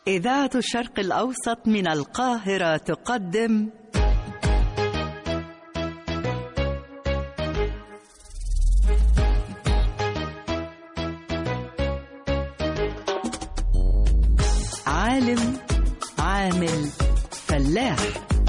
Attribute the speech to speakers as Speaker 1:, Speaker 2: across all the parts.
Speaker 1: إذاعة الشرق الأوسط من القاهرة تقدم عالم عامل فلاح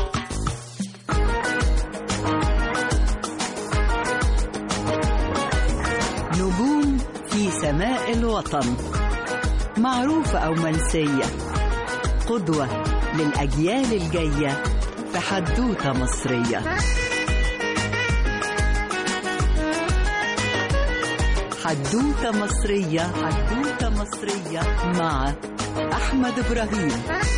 Speaker 1: نجوم في سماء الوطن معروفة أو منسية قدوة للأجيال الجاية في حدوتة مصرية حدوتة مصرية حدوتة مصرية مع أحمد إبراهيم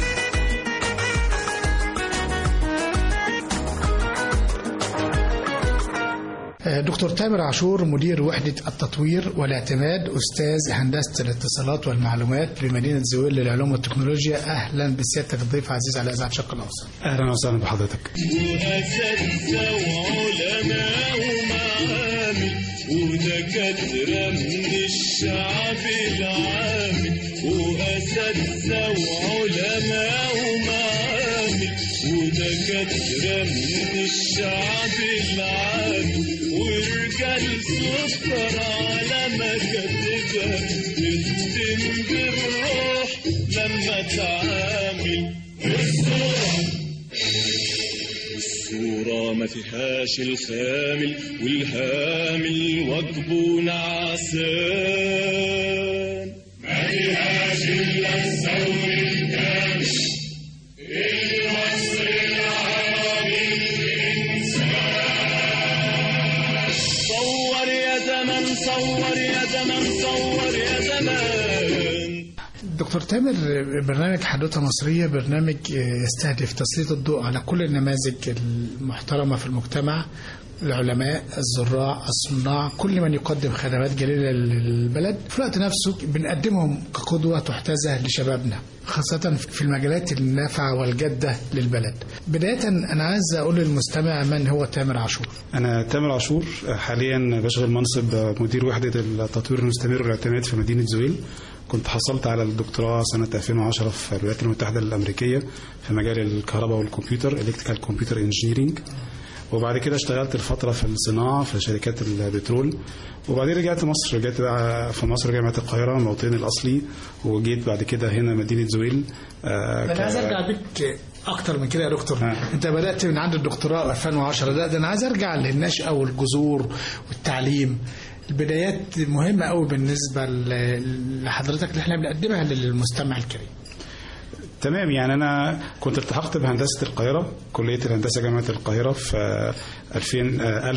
Speaker 2: دكتور تامر عاشور مدير وحدة التطوير والاعتماد أستاذ هندسة الاتصالات والمعلومات بمدينة زويل للعلوم والتكنولوجيا أهلا بسيادتك الضيف عزيز على إذاعة الشرق الأوسط
Speaker 3: اهلا وسهلا بحضرتك
Speaker 4: وأساتذة وعلماء ومعامل ودكاترة من الشعب العامل وأساتذة وعلماء ومعامل ودكاترة من الشعب العامل ورجال سكر على مكاتبها بتتم بالروح لما تعامل الصورة الصورة ما فيهاش الخامل والهامل واجبه نعسان ما فيهاش إلا الثور الكامل المصري العربي الإنسان صور يا زمن صور يا زمن صور يا زمان
Speaker 2: دكتور تامر برنامج حدوتة مصرية برنامج يستهدف تسليط الضوء على كل النماذج المحترمة في المجتمع العلماء الزراع الصناع كل من يقدم خدمات جليلة للبلد في الوقت نفسه بنقدمهم كقدوة تحتذى لشبابنا خاصة في المجالات النافعة والجادة للبلد بداية أنا عايز أقول للمستمع من هو تامر عاشور
Speaker 3: انا تامر عاشور حاليا بشغل منصب مدير وحده التطوير المستمر والاعتماد في مدينه زويل كنت حصلت على الدكتوراه سنة 2010 في الولايات المتحدة الأمريكية في مجال الكهرباء والكمبيوتر Electrical Computer Engineering وبعد كده اشتغلت الفترة في الصناعة في شركات البترول وبعدين رجعت مصر رجعت بقى في مصر جامعة القاهرة موطني الأصلي وجيت بعد كده هنا مدينة زويل آه،
Speaker 2: أنا عايز
Speaker 3: ك-
Speaker 2: أرجع بيك أكتر من كده يا دكتور
Speaker 3: ها.
Speaker 2: أنت بدأت من عند الدكتوراه 2010 ده, ده أنا عايز أرجع للنشأة والجذور والتعليم البدايات مهمة قوي بالنسبة ل- لحضرتك اللي احنا بنقدمها للمستمع الكريم
Speaker 3: تمام يعني انا كنت التحقت بهندسه القاهره كليه الهندسه جامعه القاهره في آه، 2000 آه،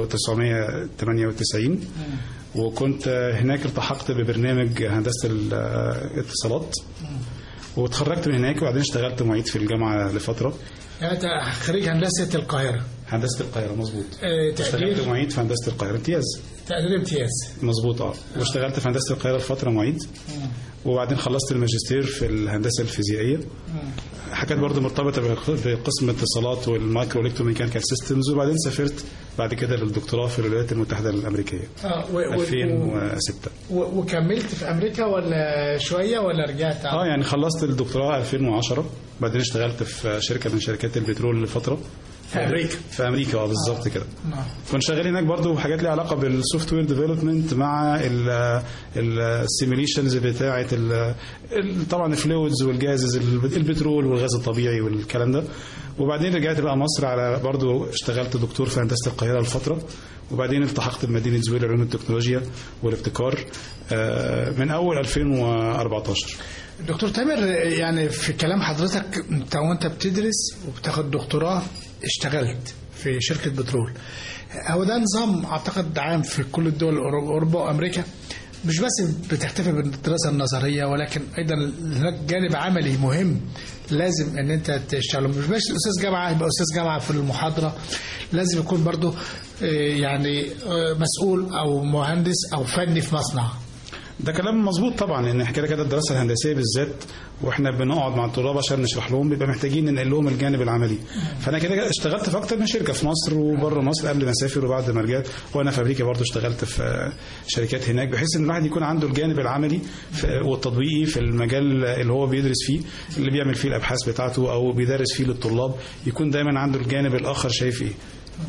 Speaker 3: 1998 وكنت آه، هناك التحقت ببرنامج هندسه الاتصالات واتخرجت من هناك وبعدين اشتغلت معيد في الجامعه لفتره
Speaker 2: يعني أنت خريج هندسة القاهرة
Speaker 3: هندسه القاهره مظبوط
Speaker 2: آه،
Speaker 3: اشتغلت
Speaker 2: تقدير
Speaker 3: معيد في هندسه القاهره امتياز
Speaker 2: تقدير امتياز
Speaker 3: مظبوط اه واشتغلت في هندسه القاهره لفتره معيد وبعدين خلصت الماجستير في الهندسه الفيزيائيه حاجات برضه مرتبطه بق- بقسم الاتصالات والمايكرو الكتروميكانيكال سيستمز وبعدين سافرت بعد كده للدكتوراه في الولايات المتحده الامريكيه
Speaker 2: آه، و- و-
Speaker 3: 2006
Speaker 2: و- وكملت في أمريكا ولا شوية ولا رجعت
Speaker 3: اه يعني خلصت الدكتوراه 2010 بعدين اشتغلت في شركه من شركات البترول لفتره
Speaker 2: في أمريكا
Speaker 3: في امريكا اه بالظبط كده
Speaker 2: نعم.
Speaker 3: كنت شغال هناك برضو حاجات ليها علاقه بالسوفت وير ديفلوبمنت مع السيميليشنز بتاعه ال- ال- طبعا الفلويدز والجازز الب- البترول والغاز الطبيعي والكلام ده وبعدين رجعت بقى مصر على برضو اشتغلت دكتور في هندسه القاهره لفتره وبعدين التحقت بمدينه زويل علوم التكنولوجيا والابتكار آه، من اول 2014
Speaker 2: دكتور تامر يعني في كلام حضرتك انت وانت بتدرس وبتاخد دكتوراه اشتغلت في شركة بترول هو ده نظام اعتقد عام في كل الدول الأورو- اوروبا وامريكا مش بس بتكتفي بالدراسة النظرية ولكن ايضا هناك جانب عملي مهم لازم ان انت تشتغل مش بس استاذ جامعة يبقى استاذ جامعة في المحاضرة لازم يكون برضو اه، يعني اه، مسؤول او مهندس او فني في مصنع
Speaker 3: ده كلام مظبوط طبعا ان كده كده الدراسه الهندسيه بالذات واحنا بنقعد مع الطلاب عشان نشرح لهم بيبقى محتاجين ننقل لهم الجانب العملي فانا كده كده اشتغلت في اكتر من شركه في مصر وبره مصر قبل ما اسافر وبعد ما رجعت وانا في امريكا برضه اشتغلت في آه، شركات هناك بحيث ان الواحد يكون عنده الجانب العملي في- والتطبيقي في المجال اللي هو بيدرس فيه اللي بيعمل فيه الابحاث بتاعته او بيدرس فيه للطلاب يكون دايما عنده الجانب الاخر شايف ايه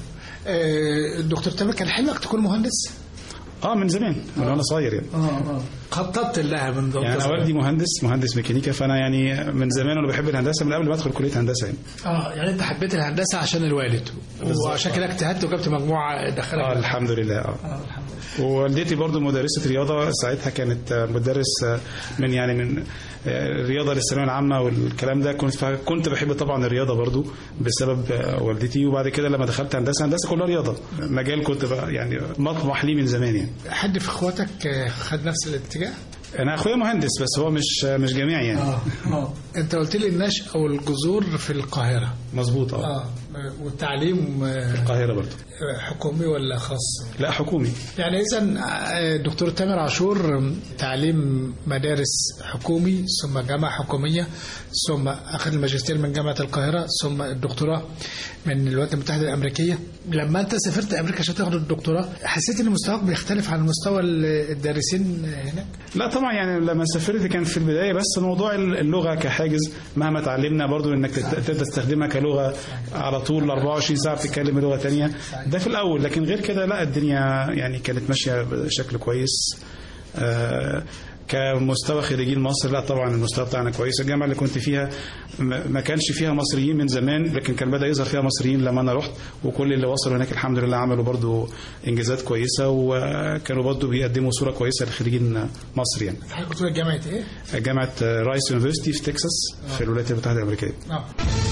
Speaker 2: آه، دكتور تامر كان حلمك تكون مهندس؟
Speaker 3: اه من زمان من وانا صغير يعني
Speaker 2: اه اه خططت لها من
Speaker 3: يعني انا والدي مهندس مهندس ميكانيكا فانا يعني من زمان وانا بحب الهندسه من قبل ما ادخل كليه هندسه يعني
Speaker 2: اه يعني انت حبيت الهندسه عشان الوالد وعشان كده اجتهدت وجبت مجموعه دخلك
Speaker 3: اه الحمد لله اه
Speaker 2: آه، الحمد لله
Speaker 3: ووالدتي برضو مدرسة رياضة ساعتها كانت آه، مدرس آه، من يعني من آه، الرياضة للثانوية العامة والكلام ده كنت كنت بحب طبعا الرياضة برضو بسبب آه، والدتي وبعد كده لما دخلت هندسة هندسة كلها رياضة مجال كنت بقى يعني مطمح لي من زمان يعني
Speaker 2: حد في اخواتك آه، خد نفس الاتجاه؟
Speaker 3: أنا أخويا مهندس بس هو مش آه، مش جامعي يعني
Speaker 2: اه انت قلت لي النشأ او الجذور في القاهره
Speaker 3: مظبوط اه
Speaker 2: اه والتعليم آه،
Speaker 3: القاهرة برضو
Speaker 2: حكومي ولا خاص؟
Speaker 3: لا حكومي
Speaker 2: يعني اذا دكتور تامر عاشور تعليم مدارس حكومي ثم جامعه حكوميه ثم اخذ الماجستير من جامعه القاهره ثم الدكتوراه من الولايات المتحده الامريكيه لما انت سافرت امريكا عشان تاخد الدكتوراه حسيت ان مستواك بيختلف عن مستوى الدارسين هناك
Speaker 3: لا طبعا يعني لما سافرت كان في البدايه بس موضوع اللغه كحاجز مهما اتعلمنا برضو انك تت- تقدر تستخدمها كلغه على طول 24 ساعه بتتكلم لغه تانية ده في الاول لكن غير كده لا الدنيا يعني كانت ماشيه بشكل كويس آه، كمستوى خريجين مصر لا طبعا المستوى بتاعنا كويس الجامعه اللي كنت فيها ما ما كانش فيها مصريين من زمان لكن كان بدا يظهر فيها مصريين لما انا رحت وكل اللي وصلوا هناك الحمد لله عملوا برضو انجازات كويسه وكانوا برضو بيقدموا صوره كويسه لخريجين مصر يعني
Speaker 2: حضرتك كنت في جامعه ايه؟
Speaker 3: جامعة رايس يونيفرستي في تكساس في الولايات المتحدة الأمريكية
Speaker 2: نعم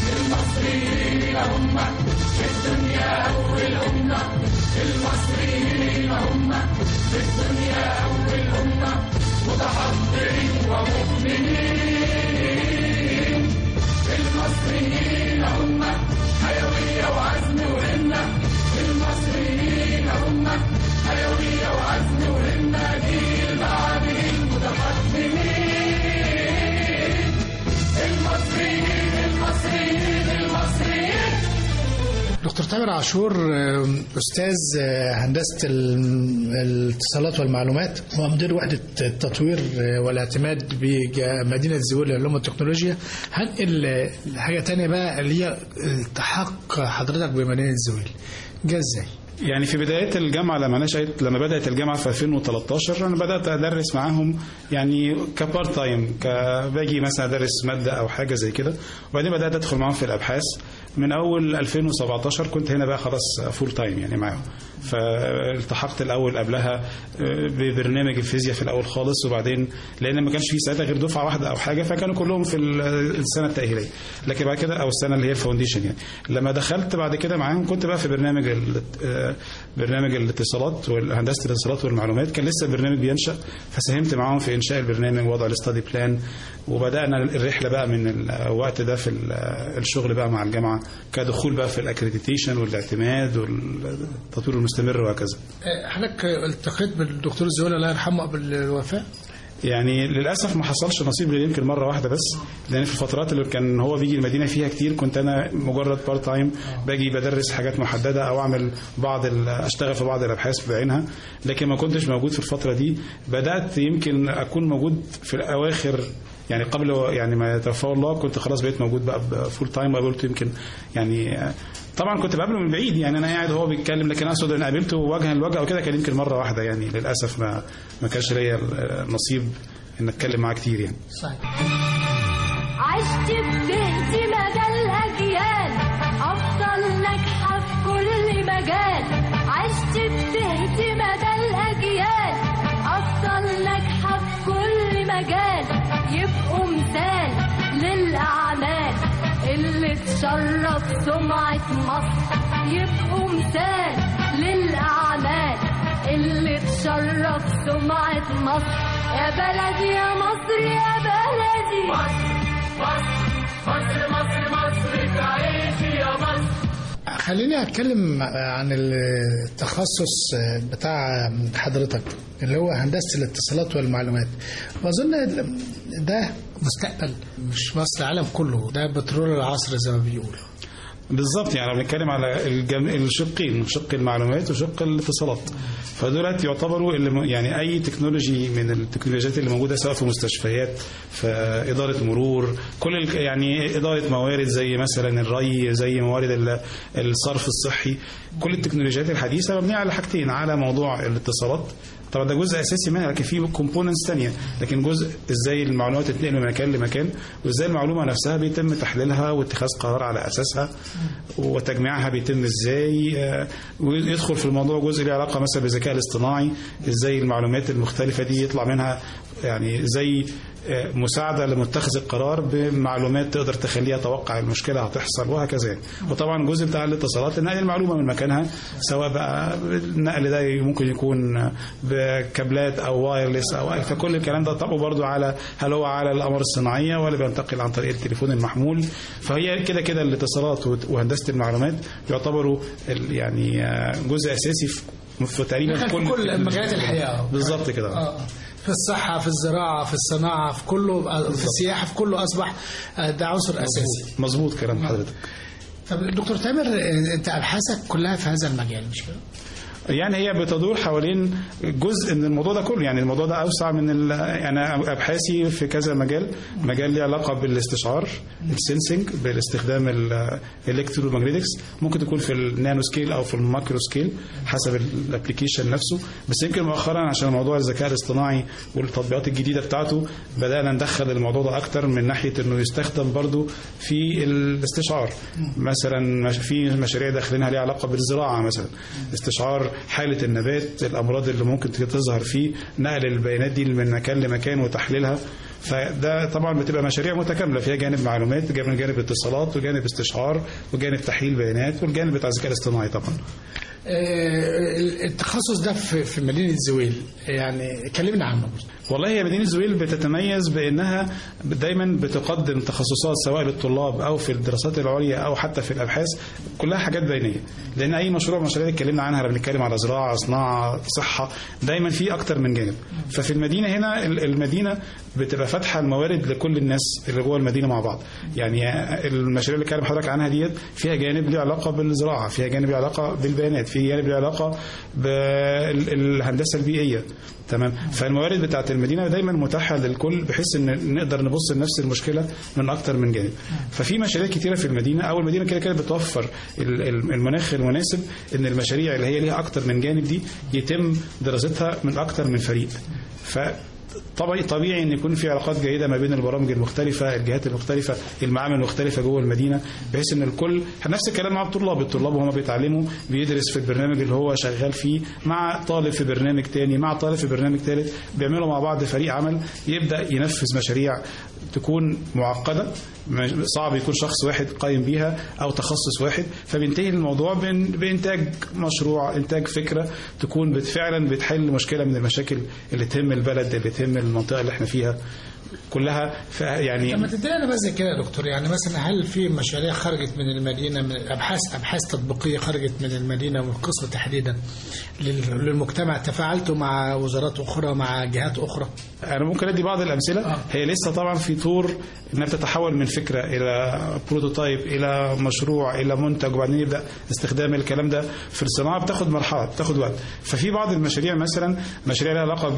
Speaker 2: دكتور تامر عاشور آه، استاذ آه، هندسه ال- الاتصالات والمعلومات ومدير وحده التطوير آه، والاعتماد بمدينه زويل للعلوم والتكنولوجيا هنقل آه، لحاجه تانية بقى اللي هي التحاق حضرتك بمدينه زويل جه ازاي؟
Speaker 3: يعني في بداية الجامعة لما نشأت لما بدأت الجامعة في 2013 أنا بدأت أدرس معاهم يعني كبارت تايم باجي مثلا أدرس مادة أو حاجة زي كده وبعدين بدأت أدخل معاهم في الأبحاث من أول 2017 كنت هنا بقى خلاص فول تايم يعني معاهم فالتحقت الأول قبلها ببرنامج الفيزياء في الأول خالص وبعدين لأن ما كانش في ساعتها غير دفعة واحدة أو حاجة فكانوا كلهم في السنة التأهيلية لكن بعد كده أو السنة اللي هي الفاونديشن يعني لما دخلت بعد كده معاهم كنت بقى في برنامج ال- آه، برنامج الاتصالات وهندسة الاتصالات والمعلومات كان لسه البرنامج بينشأ فساهمت معاهم في إنشاء البرنامج ووضع الاستادي بلان وبدأنا الرحلة بقى من الوقت ده في ال- الشغل بقى مع الجامعة كدخول بقى في الاكريديتيشن والاعتماد والتطوير المستمر وهكذا
Speaker 2: آه، حضرتك التقيت بالدكتور زويل الله يرحمه قبل الوفاه؟
Speaker 3: يعني للاسف ما حصلش نصيب غير يمكن مره واحده بس لان في الفترات اللي كان هو بيجي المدينه فيها كتير كنت انا مجرد بارت تايم باجي بدرس حاجات محدده او اعمل بعض ال- اشتغل في بعض الابحاث بعينها لكن ما كنتش موجود في الفتره دي بدات يمكن اكون موجود في الاواخر يعني قبل يعني ما يتوفى الله كنت خلاص بقيت موجود بقى فول تايم وقابلته يمكن يعني طبعا كنت بقابله من بعيد يعني انا قاعد وهو بيتكلم لكن اقصد ان قابلته وجها لوجه وكده كان يمكن مره واحده يعني للاسف ما ما كانش ليا النصيب ان اتكلم معاه كتير يعني
Speaker 2: صحيح
Speaker 5: عشت بدهت مدى الأجيال أفضل ناجحة في كل مجال عشت بدهت مدى الأجيال أفضل ناجحة في كل مجال يبقوا مثال للأعمال اللي تشرف سمعة مصر يبقوا مثال للأعمال اللي تشرف سمعة مصر يا بلدي يا مصر يا بلدي
Speaker 2: خليني اتكلم عن التخصص بتاع حضرتك اللي هو هندسه الاتصالات والمعلومات واظن ده مستقبل مش مصر العالم كله ده بترول العصر زي ما بيقولوا
Speaker 3: بالظبط يعني بنتكلم على الجم... الشقين شق المعلومات وشق الاتصالات فدولت يعتبروا اللي م- يعني اي تكنولوجي من التكنولوجيات اللي موجوده سواء في مستشفيات في اداره مرور كل ال... يعني اداره موارد زي مثلا الري زي موارد ال- الصرف الصحي كل التكنولوجيات الحديثه مبنيه على حاجتين على موضوع الاتصالات طبعا ده جزء اساسي منها لكن في كومبوننتس ثانيه لكن جزء ازاي المعلومات تتنقل من مكان لمكان وازاي المعلومه نفسها بيتم تحليلها واتخاذ قرار على اساسها وتجميعها بيتم ازاي آه، ويدخل في الموضوع جزء له علاقه مثلا بالذكاء الاصطناعي ازاي المعلومات المختلفه دي يطلع منها يعني زي آه، مساعده لمتخذ القرار بمعلومات تقدر تخليها توقع المشكله هتحصل وهكذا يعني. وطبعا الجزء بتاع الاتصالات نقل المعلومه من مكانها سواء بقى النقل ده ممكن يكون بكابلات او وايرلس او فكل الكلام ده طبقه برضو على هل هو على القمر الصناعيه ولا بينتقل عن طريق التليفون المحمول فهي كده كده الاتصالات وهندسه المعلومات يعتبروا ال- يعني آه، جزء اساسي في في تقريبا
Speaker 2: دخل في كل مجالات الحياه
Speaker 3: بالظبط كده
Speaker 2: آه. في الصحة في الزراعة في الصناعة في كله في السياحة في كله أصبح آه، ده عنصر أساسي
Speaker 3: مظبوط كلام حضرتك
Speaker 2: طب دكتور تامر آه، أنت أبحاثك كلها في هذا المجال مش كده؟
Speaker 3: يعني هي بتدور حوالين جزء من الموضوع ده كله يعني الموضوع ده اوسع من ال- انا ابحاثي في كذا مجال مجال ليه علاقه بالاستشعار السنسنج بالاستخدام الالكترومagنتكس ممكن تكون في النانو سكيل او في الماكرو سكيل حسب الابلكيشن نفسه بس يمكن مؤخرا عشان موضوع الذكاء الاصطناعي والتطبيقات الجديده بتاعته بدانا ندخل الموضوع ده اكتر من ناحيه انه يستخدم برضو في الاستشعار مثلا مش- في مشاريع داخلينها ليها علاقه بالزراعه مثلا استشعار حاله النبات الامراض اللي ممكن تظهر فيه نقل البيانات دي من مكان لمكان وتحليلها فده طبعا بتبقى مشاريع متكامله فيها جانب معلومات جانب جانب اتصالات وجانب استشعار وجانب تحليل بيانات والجانب بتاع الذكاء الاصطناعي طبعا
Speaker 2: آه، التخصص ده في في مدينة زويل يعني كلمنا عنه
Speaker 3: والله هي مدينة زويل بتتميز بأنها دايما بتقدم تخصصات سواء للطلاب أو في الدراسات العليا أو حتى في الأبحاث كلها حاجات بينية لأن أي مشروع من المشاريع اللي اتكلمنا عنها لما بنتكلم على زراعة صناعة صحة دايما في أكتر من جانب ففي المدينة هنا ال- المدينة بتبقى فاتحة الموارد لكل الناس اللي جوه المدينة مع بعض يعني المشاريع اللي اتكلم حضرتك عنها ديت فيها جانب له علاقة بالزراعة فيها جانب له علاقة بالبيانات في جانب له علاقة بالهندسة البيئية تمام فالموارد بتاعت المدينه دايما متاحه للكل بحيث ان نقدر نبص لنفس المشكله من اكتر من جانب ففي مشاريع كتيره في المدينه او المدينه كده كده بتوفر ال- ال- المناخ المناسب ان المشاريع اللي هي ليها اكتر من جانب دي يتم دراستها من اكتر من فريق ف طبيعي طبيعي ان يكون في علاقات جيده ما بين البرامج المختلفه الجهات المختلفه المعامل المختلفه جوه المدينه بحيث ان الكل نفس الكلام مع الطلاب الطلاب وهم بيتعلموا بيدرس في البرنامج اللي هو شغال فيه مع طالب في برنامج تاني مع طالب في برنامج ثالث بيعملوا مع بعض فريق عمل يبدا ينفذ مشاريع تكون معقده مش- صعب يكون شخص واحد قايم بيها او تخصص واحد فبينتهي الموضوع بإن- بانتاج مشروع انتاج فكره تكون بت- فعلا بتحل مشكله من المشاكل اللي تهم البلد اللي تهم المنطقه اللي احنا فيها كلها ف- يعني
Speaker 2: لما تدينا نماذج كده يا دكتور يعني مثلا هل في مشاريع خرجت من المدينه من ابحاث ابحاث تطبيقيه خرجت من المدينه ومن القصر تحديدا لل- للمجتمع تفاعلتوا مع وزارات اخرى مع جهات اخرى
Speaker 3: انا ممكن ادي بعض الامثله
Speaker 2: آه.
Speaker 3: هي لسه طبعا في طور انها بتتحول من فكره الى بروتوتايب الى مشروع الى منتج وبعدين يبدا استخدام الكلام ده في الصناعه بتاخد مرحله بتاخد وقت ففي بعض المشاريع مثلا مشاريع لها علاقه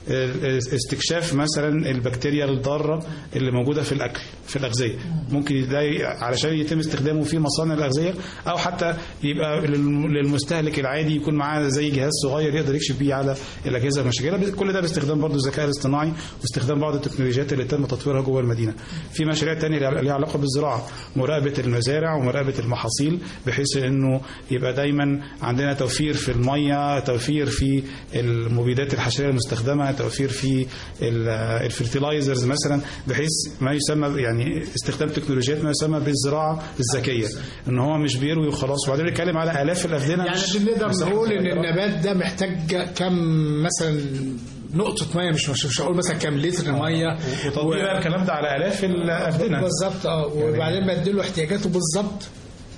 Speaker 3: باستكشاف مثلا البكتيريا الضاره اللي موجوده في الاكل في الاغذيه ممكن ده ي- علشان يتم استخدامه في مصانع الاغذيه او حتى يبقى للم- للمستهلك العادي يكون معاه زي جهاز صغير يقدر يكشف بيه على الاجهزه المشغله كل ده باستخدام برضه الذكاء الاصطناعي واستخدام بعض التكنولوجيات اللي تم تطويرها جوه المدينه في مشاريع تانية ليها علاقه بالزراعه مراقبه المزارع ومراقبه المحاصيل بحيث انه يبقى دايما عندنا توفير في الميه توفير في المبيدات الحشريه المستخدمه توفير في الفيرتيلايزرز مثلا بحيث ما يسمى يعني استخدام تكنولوجيات ما يسمى بالزراعه الذكيه ان هو مش بيروي وخلاص وبعدين بنتكلم على الاف الافدنه
Speaker 2: يعني
Speaker 3: مش-
Speaker 2: نقدر
Speaker 3: مساحة
Speaker 2: نقول ان
Speaker 3: صغيرة.
Speaker 2: النبات ده محتاج كم مثلا نقطة مية مش مش, مش هقول مثلا كام لتر مية
Speaker 3: وتطبيق بقى الكلام ده على الاف الافدنه
Speaker 2: بالظبط اه وبعدين بديله احتياجاته بالظبط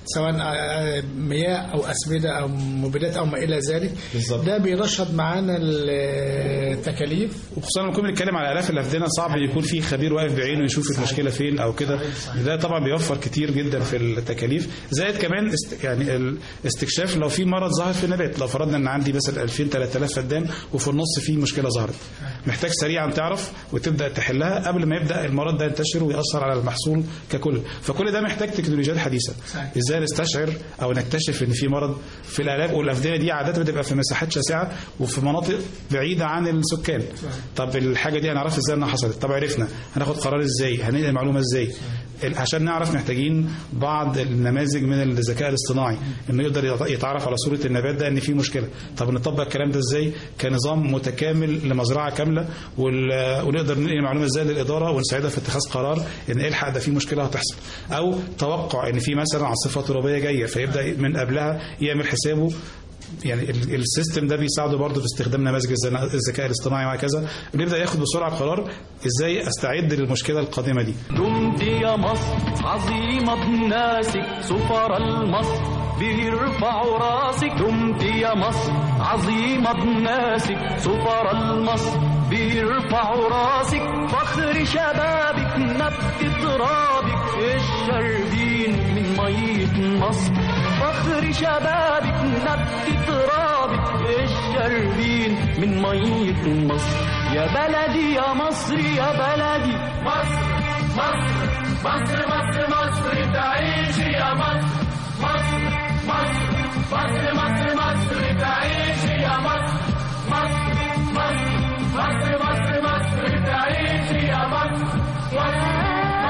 Speaker 2: سواء آه، مياه او اسمده او مبيدات او ما الى ذلك
Speaker 3: بالظبط.
Speaker 2: ده بيرشد معانا التكاليف
Speaker 3: وخصوصا لما نكون بنتكلم على الاف الافدنه صعب يكون في خبير واقف بعينه يشوف المشكله فين او كده ده طبعا بيوفر كتير جدا في التكاليف زائد كمان است يعني الاستكشاف لو في مرض ظهر في النبات لو فرضنا ان عندي مثلا 2000 3000 فدان وفي النص في مشكله ظهرت محتاج سريعا تعرف وتبدا تحلها قبل ما يبدا المرض ده ينتشر ويأثر على المحصول ككل فكل ده محتاج تكنولوجيات حديثه ازاي نستشعر او نكتشف ان في مرض في الالاف والافدنه دي عاده بتبقى في مساحات شاسعه وفي مناطق بعيده عن السكان طب الحاجه دي هنعرف ازاي انها حصلت طب عرفنا هناخد قرار ازاي هننقل المعلومه ازاي ال- عشان نعرف محتاجين بعض النماذج من الذكاء الاصطناعي انه يقدر يت- يتعرف على صوره النبات ده ان في مشكله طب نطبق الكلام ده ازاي كنظام متكامل لمزرعه كامله وال- ونقدر ننقل المعلومه ازاي للاداره ونساعدها في اتخاذ قرار ان الحق ده في مشكله هتحصل او توقع ان في مثلا عاصفه ترابيه جايه فيبدا من قبلها يعمل حسابه يعني ال- السيستم ده بيساعده برضه في استخدام نماذج الزنا- الذكاء الاصطناعي وهكذا بنبدا ياخد بسرعه قرار ازاي استعد للمشكله القادمه دي
Speaker 6: دمت يا مصر عظيمة بناسك سفر المصر بيرفعوا راسك دمت يا مصر عظيمة بناسك سفر المصر بيرفعوا راسك فخر شبابك نبت ترابك الشربين من مية مصر فخر شبابك نبت ترابك الشربين من مية مصر يا بلدي يا مصر يا بلدي مصر مصر مصر مصر مصر تعيش يا مصر مصر مصر مصر مصر مصر تعيش يا مصر مصر مصر مصر مصر مصر تعيش يا مصر مصر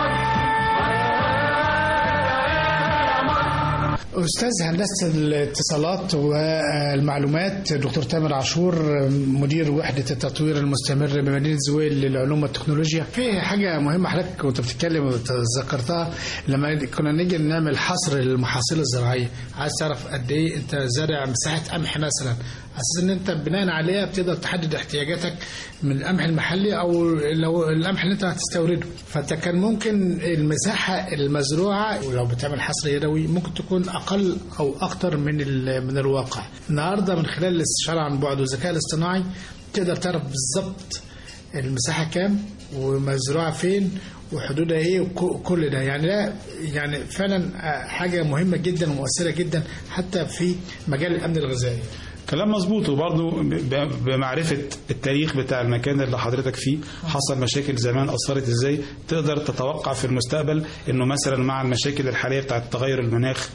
Speaker 2: استاذ هندسه الاتصالات والمعلومات دكتور تامر عاشور مدير وحده التطوير المستمر بمدينه زويل للعلوم والتكنولوجيا في حاجه مهمه حضرتك كنت بتتكلم وتذكرتها لما كنا نيجي نعمل حصر للمحاصيل الزراعيه عايز تعرف قد ايه انت زارع مساحه قمح مثلا اساس ان انت بناء عليها بتقدر تحدد احتياجاتك من القمح المحلي او لو القمح اللي انت هتستورده فانت كان ممكن المساحه المزروعه ولو بتعمل حصر يدوي ممكن تكون اقل او اكتر من ال- من الواقع النهارده من خلال الاستشاره عن بعد والذكاء الاصطناعي تقدر تعرف بالظبط المساحه كام ومزروعه فين وحدودها ايه وكل ده يعني لا يعني فعلا حاجه مهمه جدا ومؤثره جدا حتى في مجال الامن الغذائي
Speaker 3: كلام مظبوط وبرضه ب- بمعرفة التاريخ بتاع المكان اللي حضرتك فيه حصل مشاكل زمان أثرت إزاي تقدر تتوقع في المستقبل إنه مثلا مع المشاكل الحالية بتاعة تغير المناخ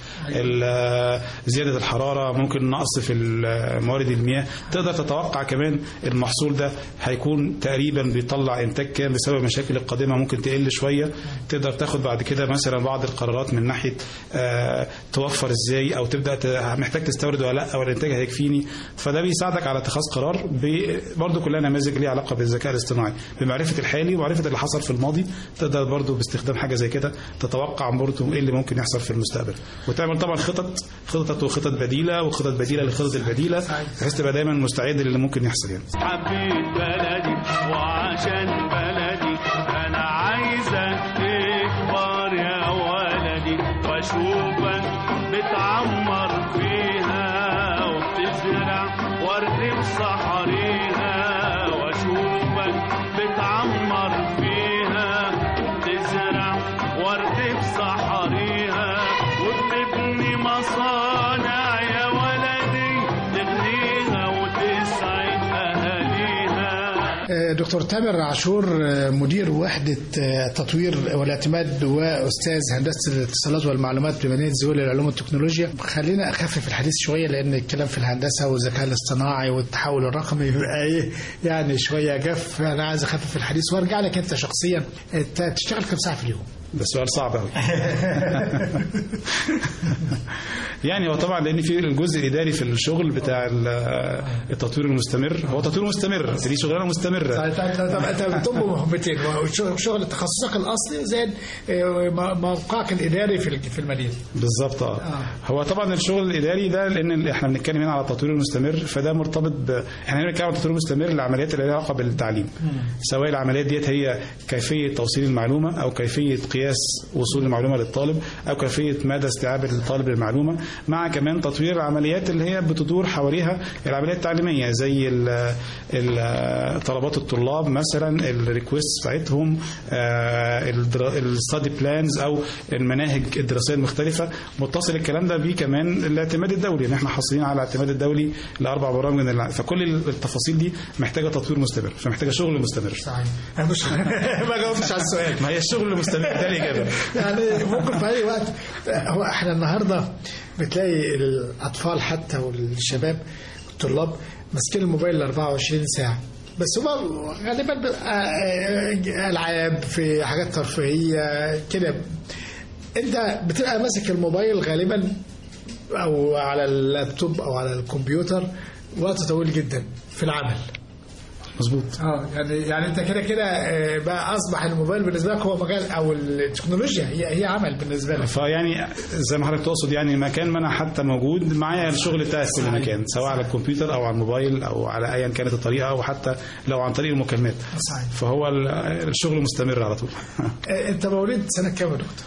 Speaker 3: ال- زيادة الحرارة ممكن نقص في ال- موارد المياه تقدر تتوقع كمان المحصول ده هيكون تقريبا بيطلع إنتاج كام بسبب المشاكل القادمة ممكن تقل شوية تقدر تاخد بعد كده مثلا بعض القرارات من ناحية آه، توفر إزاي أو تبدأ ت- محتاج تستورد ولا لا أو الإنتاج هيكفيني فده بيساعدك على اتخاذ قرار ب- برضه كلها نماذج ليها علاقه بالذكاء الاصطناعي بمعرفه الحالي ومعرفه اللي حصل في الماضي تقدر برضه باستخدام حاجه زي كده تتوقع برضه ايه اللي ممكن يحصل في المستقبل وتعمل طبعا خطط خطط وخطط بديله وخطط بديله للخطط البديله بحيث تبقى دايما مستعد للي ممكن يحصل يعني
Speaker 4: حبيت بلدي وعشان بلدي انا عايزك تكبر يا ولدي واشوفك بتعمر فيها وبتزرع ورد بصحريها واشوفك بتعمر فيها وبتزرع ورد بصحريها وبتبني مصانع يا ولدي تغنيها وتسعد اهاليها
Speaker 2: دكتور تامر عاشور مدير وحدة التطوير والاعتماد وأستاذ هندسة الاتصالات والمعلومات بمدينة زويل للعلوم والتكنولوجيا خلينا أخفف الحديث شوية لأن الكلام في الهندسة والذكاء الاصطناعي والتحول الرقمي بيبقى إيه يعني شوية جف أنا عايز أخفف الحديث وأرجع لك أنت شخصيا أنت بتشتغل كم ساعة في اليوم؟
Speaker 3: ده سؤال صعب قوي يعني هو طبعا لان في الجزء الاداري في الشغل بتاع ال- التطوير المستمر هو تطوير مستمر دي شغلانه مستمره
Speaker 2: طب انت بتضم محبتين شغل تخصصك الاصلي زائد موقعك الاداري في في المدينه
Speaker 3: بالظبط اه هو طبعا الشغل الاداري ده لان احنا بنتكلم هنا على التطوير المستمر فده مرتبط ب احنا هنا بنتكلم على التطوير المستمر للعمليات اللي لها علاقه بالتعليم سواء العمليات ديت هي كيفيه توصيل المعلومه او كيفيه مقياس وصول المعلومه للطالب او كيفيه مدى استيعاب الطالب للمعلومه مع كمان تطوير العمليات اللي هي بتدور حواليها العمليات التعليميه زي ال- ال- طلبات الطلاب مثلا الريكوست بتاعتهم الستادي بلانز او المناهج الدراسيه المختلفه متصل الكلام ده بيه كمان الاعتماد الدولي ان احنا حاصلين على الاعتماد الدولي لاربع برامج من الع- فكل التفاصيل دي محتاجه تطوير مستمر فمحتاجه شغل مستمر
Speaker 2: صحيح انا مش ما جاوبتش على السؤال
Speaker 3: ما هي الشغل المستمر ده الاجابه
Speaker 2: يعني ممكن في اي وقت هو احنا النهارده بتلاقي الاطفال حتى والشباب الطلاب ماسكين الموبايل ال 24 ساعه بس هو غالبا بيبقى آه، العاب في حاجات ترفيهيه كده انت بتبقى ماسك الموبايل غالبا او على اللابتوب او على الكمبيوتر وقت طويل جدا في العمل
Speaker 3: مظبوط
Speaker 2: اه يعني يعني انت كده كده آه، بقى اصبح الموبايل بالنسبه لك هو مجال او التكنولوجيا هي هي عمل بالنسبه لك
Speaker 3: فيعني زي ما حضرتك تقصد يعني مكان ما انا حتى موجود معايا الشغل بتاعي في كل مكان سواء على الكمبيوتر او على الموبايل او على ايا كانت الطريقه او حتى لو عن طريق المكالمات
Speaker 2: صحيح
Speaker 3: فهو ال- الشغل مستمر على طول
Speaker 2: آه، انت مواليد سنه كام يا دكتور؟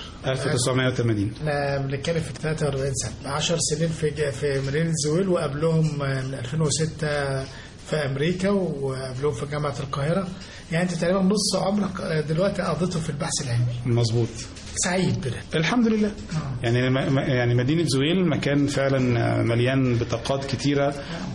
Speaker 3: 1980
Speaker 2: احنا بنتكلم في 43 سنه 10 سنين في في مدينه زويل وقبلهم آه، من 2006 في امريكا وقبلهم في جامعه القاهره يعني انت تقريبا نص عمرك آه، دلوقتي قضيته في البحث العلمي
Speaker 3: مظبوط
Speaker 2: سعيد بده
Speaker 3: الحمد لله يعني م- يعني مدينه زويل مكان فعلا مليان بطاقات كتيره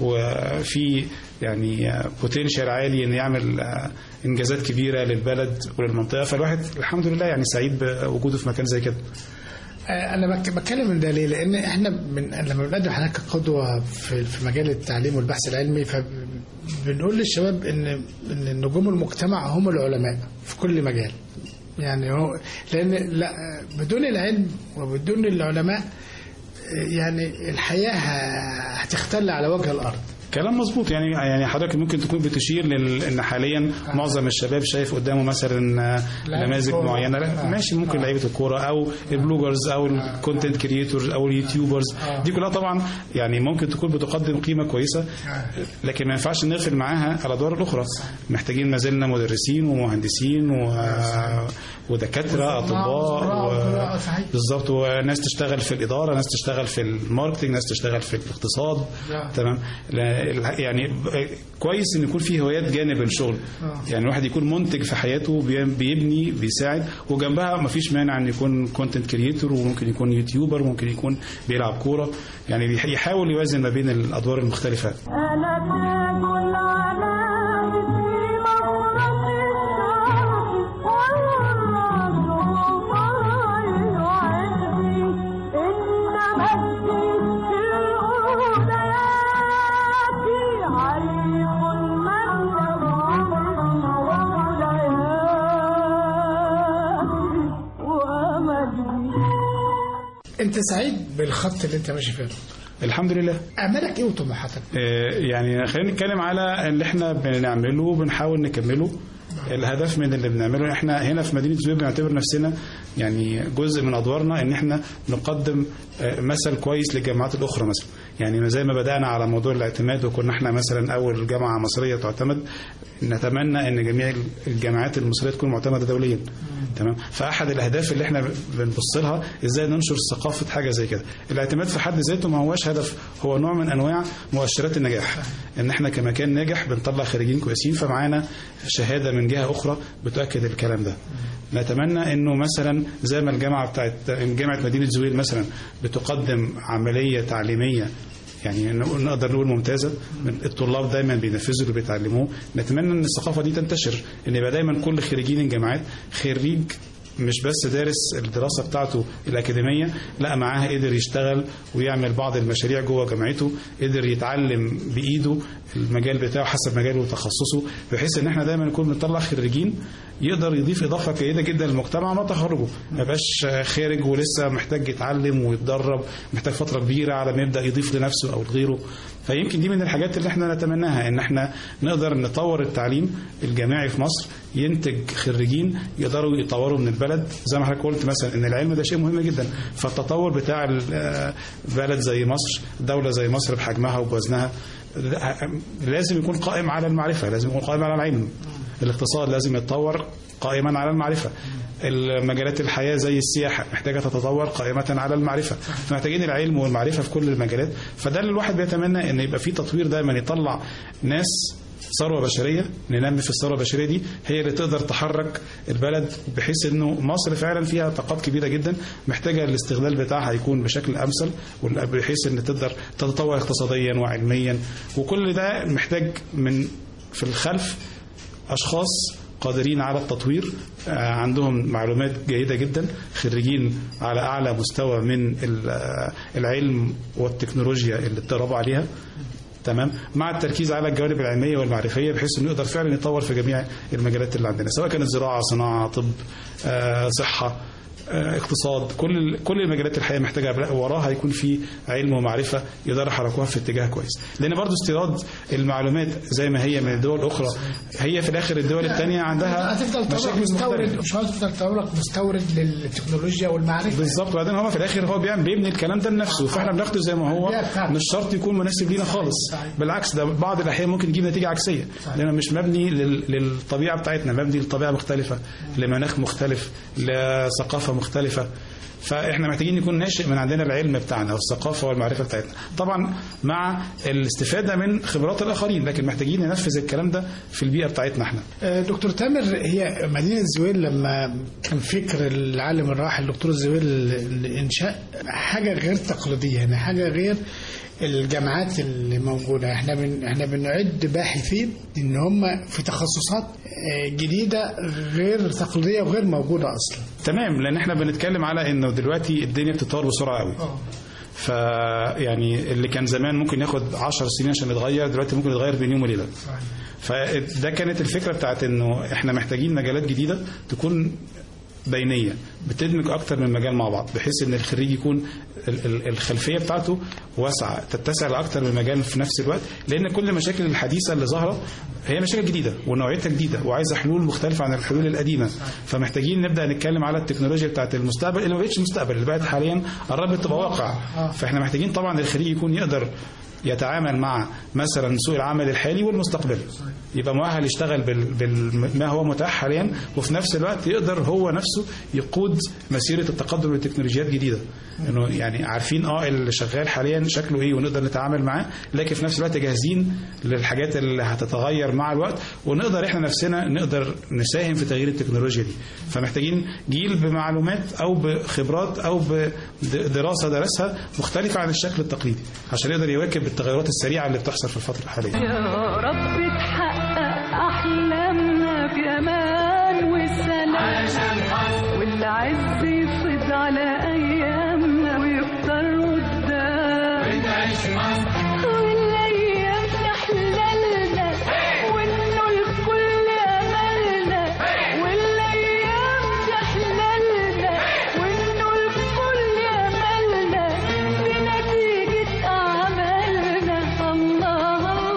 Speaker 3: وفي يعني بوتنشال عالي ان يعمل انجازات كبيره للبلد وللمنطقه فالواحد الحمد لله يعني سعيد بوجوده في مكان زي كده
Speaker 2: آه، انا بك- بتكلم من ده ليه؟ لان احنا من لما بنقدم حضرتك قدوه في في مجال التعليم والبحث العلمي فبنقول للشباب ان ان نجوم المجتمع هم العلماء في كل مجال. يعني هو لان لا بدون العلم وبدون العلماء آه، يعني الحياه ه- هتختل على وجه الارض.
Speaker 3: كلام مظبوط يعني يعني حضرتك ممكن تكون بتشير لل ان حاليا معظم الشباب شايف قدامه مثلا
Speaker 2: لعيبة
Speaker 3: نماذج
Speaker 2: كورة.
Speaker 3: معينه لا
Speaker 2: آه.
Speaker 3: ماشي ممكن لعيبه الكوره او البلوجرز او الكونتنت كريتورز او اليوتيوبرز
Speaker 2: آه.
Speaker 3: دي كلها طبعا يعني ممكن تكون بتقدم قيمه كويسه لكن ما ينفعش نغفل معاها الادوار الاخرى محتاجين ما زلنا مدرسين ومهندسين و... ودكاتره اطباء
Speaker 2: وزراعة،
Speaker 3: و...
Speaker 2: صحيح.
Speaker 3: بالظبط وناس تشتغل في الاداره ناس تشتغل في الماركتنج ناس تشتغل في الاقتصاد
Speaker 2: نعم.
Speaker 3: تمام لا- الح- يعني ب- كويس ان يكون في هوايات جانب الشغل
Speaker 2: آه.
Speaker 3: يعني الواحد يكون منتج في حياته بي- بيبني بيساعد وجنبها ما فيش مانع ان يكون كونتنت كريتور وممكن يكون يوتيوبر ممكن يكون بيلعب كوره يعني بيح- يحاول يوازن ما بين الادوار المختلفه
Speaker 5: أنا تاج العناء في مفرق الشرق والرمل طائر عندي إن مجدي في الأوليات عريق من ومولايات ومجدي
Speaker 2: انت سعيد بالخط اللي انت ماشي فيه
Speaker 3: الحمد لله
Speaker 2: امالك ايه وطموحاتك؟
Speaker 3: آه، يعني خلينا نتكلم على اللي احنا بنعمله وبنحاول نكمله الهدف من اللي بنعمله احنا هنا في مدينه زويل بنعتبر نفسنا يعني جزء من ادوارنا ان احنا نقدم آه، مثل كويس للجامعات الاخرى مثلا يعني زي ما بدانا على موضوع الاعتماد وكنا احنا مثلا اول جامعه مصريه تعتمد نتمنى ان جميع الجامعات المصريه تكون معتمده دوليا تمام فاحد الاهداف اللي احنا بنبص لها ازاي ننشر ثقافه حاجه زي كده الاعتماد في حد ذاته ما هوش هدف هو نوع من انواع مؤشرات النجاح ان احنا كمكان ناجح بنطلع خريجين كويسين فمعانا شهاده من جهه اخرى بتاكد الكلام ده نتمنى انه مثلا زي ما الجامعه بتاعت جامعه مدينه زويل مثلا بتقدم عمليه تعليميه يعني ن- نقدر نقول ممتازه الطلاب دايما بينفذوا اللي بيتعلموه نتمنى ان الثقافه دي تنتشر ان يبقى دايما كل خريجين الجامعات خريج مش بس دارس الدراسه بتاعته الاكاديميه لا معاها قدر يشتغل ويعمل بعض المشاريع جوه جامعته قدر يتعلم بايده المجال بتاعه حسب مجاله وتخصصه بحيث ان احنا دايما نكون بنطلع خريجين يقدر يضيف اضافه جيده جدا للمجتمع مع تخرجه ما يبقاش خارج ولسه محتاج يتعلم ويتدرب محتاج فتره كبيره على ما يبدا يضيف لنفسه او لغيره فيمكن دي من الحاجات اللي احنا نتمناها ان احنا نقدر نطور التعليم الجامعي في مصر ينتج خريجين يقدروا يطوروا من البلد زي ما حضرتك قلت مثلا ان العلم ده شيء مهم جدا فالتطور بتاع ال- بلد زي مصر دوله زي مصر بحجمها وبوزنها لازم يكون قائم على المعرفه لازم يكون قائم على العلم الاقتصاد لازم يتطور قائما على المعرفة المجالات الحياة زي السياحة محتاجة تتطور قائمة على المعرفة فمحتاجين العلم والمعرفة في كل المجالات فده اللي الواحد بيتمنى ان يبقى في تطوير دايما يطلع ناس ثروة بشرية ننمي في الثروة البشرية دي هي اللي تقدر تحرك البلد بحيث انه مصر فعلا فيها طاقات كبيرة جدا محتاجة الاستغلال بتاعها يكون بشكل امثل بحيث ان تقدر تتطور اقتصاديا وعلميا وكل ده محتاج من في الخلف اشخاص قادرين على التطوير آه، عندهم معلومات جيدة جدا خريجين على أعلى مستوى من ال- آه، العلم والتكنولوجيا اللي اتدربوا عليها تمام مع التركيز على الجوانب العلميه والمعرفيه بحيث انه يقدر فعلا يطور في جميع المجالات اللي عندنا سواء كانت زراعه صناعه طب آه، صحه آه، اقتصاد كل كل المجالات الحقيقه محتاجه وراها يكون في علم ومعرفه يقدروا يحركوها في اتجاه كويس لان برضو استيراد المعلومات زي ما هي من الدول الاخرى هي في الاخر الدول الثانيه عندها
Speaker 2: هتفضل تقول
Speaker 3: مشاكل
Speaker 2: مستورد
Speaker 3: مختلفة.
Speaker 2: مش هتفضل تقول لك مستورد للتكنولوجيا والمعرفه
Speaker 3: بالظبط وبعدين هو في الاخر هو بيعمل بيبني الكلام ده لنفسه فاحنا بناخده زي ما هو
Speaker 2: البيئة بتاعته.
Speaker 3: مش شرط يكون مناسب لينا خالص
Speaker 2: صحيح.
Speaker 3: بالعكس ده بعض الاحيان ممكن يجيب نتيجه عكسيه لانه مش مبني لل- للطبيعه بتاعتنا مبني لطبيعه مختلفه لمناخ مختلف لثقافه مختلفه فاحنا محتاجين يكون ناشئ من عندنا العلم بتاعنا والثقافه والمعرفه بتاعتنا طبعا مع الاستفاده من خبرات الاخرين لكن محتاجين ننفذ الكلام ده في البيئه بتاعتنا احنا
Speaker 2: آه، دكتور تامر هي مدينة زويل لما كان فكر العالم الراحل دكتور زويل لإنشاء حاجة غير تقليدية يعني حاجة غير الجامعات اللي موجودة احنا بن احنا بنعد باحثين ان هم في تخصصات آه، جديدة غير تقليدية وغير موجودة اصلا
Speaker 3: تمام لان احنا بنتكلم على انه دلوقتي الدنيا بتتطور بسرعه قوي فيعني اللي كان زمان ممكن ياخد 10 سنين عشان يتغير دلوقتي ممكن يتغير بين يوم وليله فده كانت الفكره بتاعت انه احنا محتاجين مجالات جديده تكون بينيه بتدمج اكتر من مجال مع بعض بحيث ان الخريج يكون ال- ال- الخلفيه بتاعته واسعه تتسع لاكتر من مجال في نفس الوقت لان كل المشاكل الحديثه اللي ظاهره هي مشاكل جديده ونوعيتها جديده وعايزه حلول مختلفه عن الحلول القديمه فمحتاجين نبدا نتكلم على التكنولوجيا بتاعت المستقبل اللي ما بقتش مستقبل اللي بقت حاليا قربت تبقى واقع فاحنا محتاجين طبعا الخريج يكون يقدر يتعامل مع مثلا سوق العمل الحالي والمستقبل يبقى مؤهل يشتغل بال... بال... ما هو متاح حاليا وفي نفس الوقت يقدر هو نفسه يقود مسيره التقدم لتكنولوجيات جديده انه يعني عارفين اه اللي شغال حاليا شكله ايه ونقدر نتعامل معاه لكن في نفس الوقت جاهزين للحاجات اللي هتتغير مع الوقت ونقدر احنا نفسنا نقدر نساهم في تغيير التكنولوجيا دي فمحتاجين جيل بمعلومات او بخبرات او بدراسه درسها مختلفه عن الشكل التقليدي عشان يقدر يواكب التغيرات السريعه اللي بتحصل في الفتره الحاليه
Speaker 5: يا رب تحقق أحلامنا بأمان وسلام والعز يفيض على أيامنا ويفضل قدام والأيام تحللنا وإنه الكل أملنا والأيام تحللنا وإنه الكل أملنا بنتيجة أعمالنا الله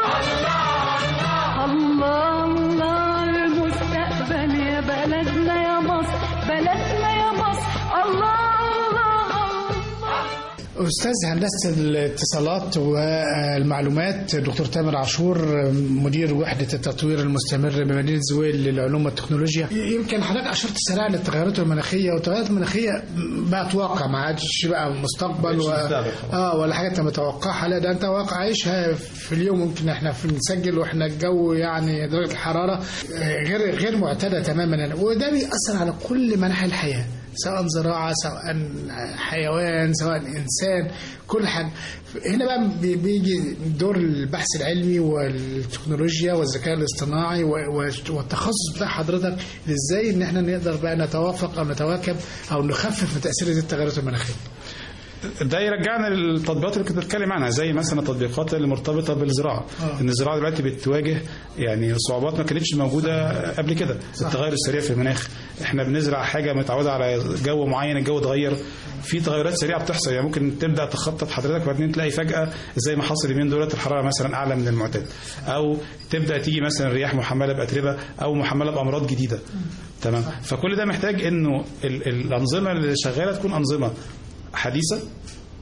Speaker 5: الله الله الله المستقبل يا بلدنا يا مصر بلدنا يا مصر الله الله الله
Speaker 2: أستاذ هندسة الاتصالات والمعلومات دكتور تامر عاشور مدير وحدة التطوير المستمر بمدينة زويل للعلوم والتكنولوجيا يمكن حضرتك أشرت سريعا للتغيرات المناخية والتغيرات المناخية بقت واقع ما عادش بقى مستقبل و... اه ولا حاجة أنت متوقعها لا ده أنت واقع عايشها في اليوم ممكن احنا في بنسجل واحنا الجو يعني درجة الحرارة آه، غير غير معتادة تماما يعني وده بيأثر على كل مناحي الحياة سواء زراعة سواء حيوان سواء إنسان كل حاجة هنا بقى بي- بيجي دور البحث العلمي والتكنولوجيا والذكاء الاصطناعي و- و- والتخصص بتاع حضرتك ازاي ان احنا نقدر بقى نتوافق او نتواكب او نخفف من تأثير هذه التغيرات المناخية
Speaker 3: ده يرجعنا للتطبيقات اللي كنت بتكلم عنها زي مثلا التطبيقات اللي مرتبطه بالزراعه
Speaker 2: آه.
Speaker 3: ان الزراعه دلوقتي بتواجه يعني صعوبات ما كانتش موجوده قبل كده التغير السريع في المناخ احنا بنزرع حاجه متعوده على جو معين الجو اتغير في تغيرات سريعه بتحصل يعني ممكن تبدا تخطط حضرتك وبعدين تلاقي فجاه زي ما حصل اليومين دولت الحراره مثلا اعلى من المعتاد او تبدا تيجي مثلا رياح محمله باتربه او محمله بامراض جديده تمام فكل ده محتاج انه ال- الانظمه اللي شغاله تكون انظمه حديثه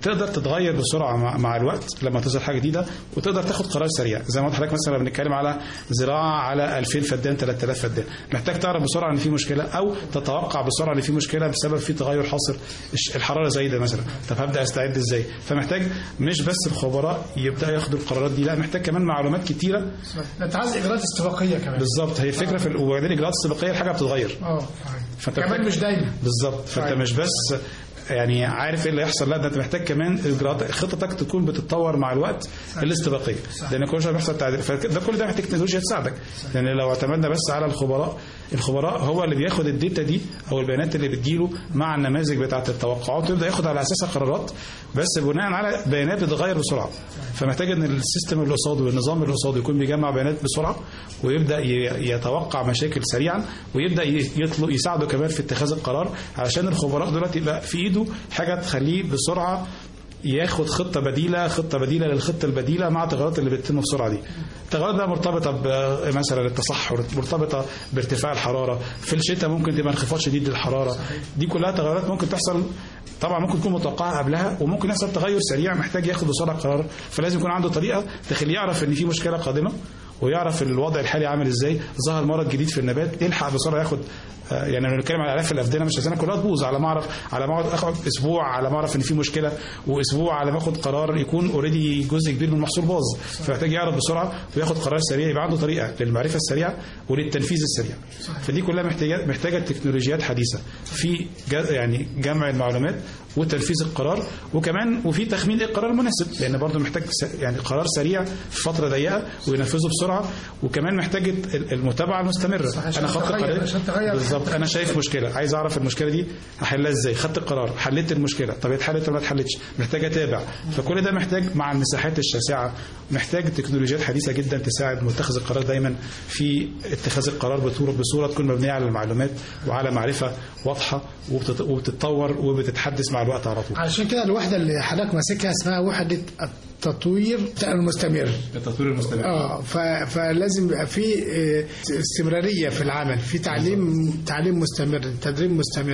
Speaker 3: تقدر تتغير بسرعه مع, مع الوقت لما تظهر حاجه جديده وتقدر تاخد قرار سريع زي ما قلت لحضرتك مثلا لما بنتكلم على زراعه على 2000 فدان 3000 فدان محتاج تعرف بسرعه ان في مشكله او تتوقع بسرعه ان في مشكله بسبب في تغير حاصل الش- الحراره زايده مثلا طب هبدا استعد ازاي فمحتاج مش بس الخبراء يبداوا ياخدوا القرارات دي لا محتاج كمان معلومات كتيره
Speaker 2: انت عايز اجراءات استباقيه كمان
Speaker 3: بالظبط هي الفكره في ال- وبعدين الاجراءات السابقيه الحاجه بتتغير
Speaker 2: اه
Speaker 3: فانت
Speaker 2: كمان
Speaker 3: محتاج-
Speaker 2: مش دايما
Speaker 3: بالظبط فانت
Speaker 2: صحيح.
Speaker 3: مش بس يعني عارف ايه اللي يحصل لا ده انت محتاج كمان اجراءات خطتك تكون بتتطور مع الوقت الاستباقيه لان كل شويه بيحصل تعديل فده كل ده محتاج تكنولوجيا تساعدك لان لو اعتمدنا بس على الخبراء الخبراء هو اللي بياخد الداتا دي او البيانات اللي بتجيله مع النماذج بتاعه التوقعات ويبدا ياخد على اساسها قرارات بس بناء على بيانات بتتغير بسرعه فمحتاج ان السيستم اللي قصاده والنظام اللي قصاده يكون بيجمع بيانات بسرعه ويبدا ي- يتوقع مشاكل سريعا ويبدا ي- يطلب يساعده كمان في اتخاذ القرار علشان الخبراء دلوقتي يبقى في ايده حاجه تخليه بسرعه ياخد خطه بديله خطه بديله للخطه البديله مع التغيرات اللي بتتم بسرعه دي التغيرات بقى مرتبطه ب- مثلا التصحر مرتبطه بارتفاع الحراره في الشتاء ممكن تبقى انخفاض شديد للحراره دي كلها تغيرات ممكن تحصل طبعا ممكن تكون متوقعه قبلها وممكن يحصل تغير سريع محتاج ياخد بسرعه قرار فلازم يكون عنده طريقه تخليه يعرف ان في مشكله قادمه ويعرف الوضع الحالي عامل ازاي ظهر مرض جديد في النبات يلحق بسرعه ياخد آه، يعني لما بنتكلم على الاف الافدنه مش عايزينها كلها تبوظ على ما اعرف على ما اقعد اخد اسبوع على ما اعرف ان في مشكله واسبوع على ما اخد قرار يكون اوريدي جزء كبير من المحصول باظ فمحتاج يعرف بسرعه وياخد قرار سريع يبقى عنده طريقه للمعرفه السريعه وللتنفيذ السريع فدي كلها محتاجه محتاجه تكنولوجيات حديثه في ج- يعني جمع المعلومات وتنفيذ القرار وكمان وفي تخمين ايه القرار المناسب لان برضه محتاج س- يعني قرار سريع في فتره ضيقه وينفذه بسرعه وكمان محتاج ال- المتابعه المستمره
Speaker 2: عشان
Speaker 3: انا خدت
Speaker 2: تغير-
Speaker 3: قرار
Speaker 2: عشان تغير
Speaker 3: بالظبط انا شايف مشكله عايز اعرف المشكله دي هحلها ازاي خدت القرار حليت المشكله طب اتحلت ولا ما اتحلتش محتاج اتابع فكل ده محتاج مع المساحات الشاسعه محتاج تكنولوجيات حديثه جدا تساعد متخذ القرار دايما في اتخاذ القرار بصوره بصوره تكون مبنيه على المعلومات وعلى معرفه واضحه وبتت- وبتتطور وبتتحدث مع الوقت على طول
Speaker 2: عشان كده الوحده اللي حضرتك ماسكها اسمها وحده التطوير المستمر
Speaker 3: التطوير المستمر
Speaker 2: اه ف- فلازم يبقى في آه، استمراريه في العمل في تعليم تعليم مستمر تدريب مستمر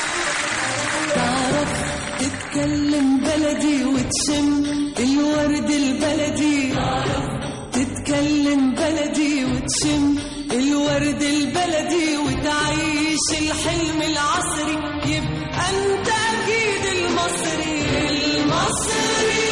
Speaker 5: تعرف تتكلم بلدي وتشم الورد البلدي تتكلم بلدي وتشم الورد البلدي وتعيش الحلم العصري يبقى انت اكيد المصري المصري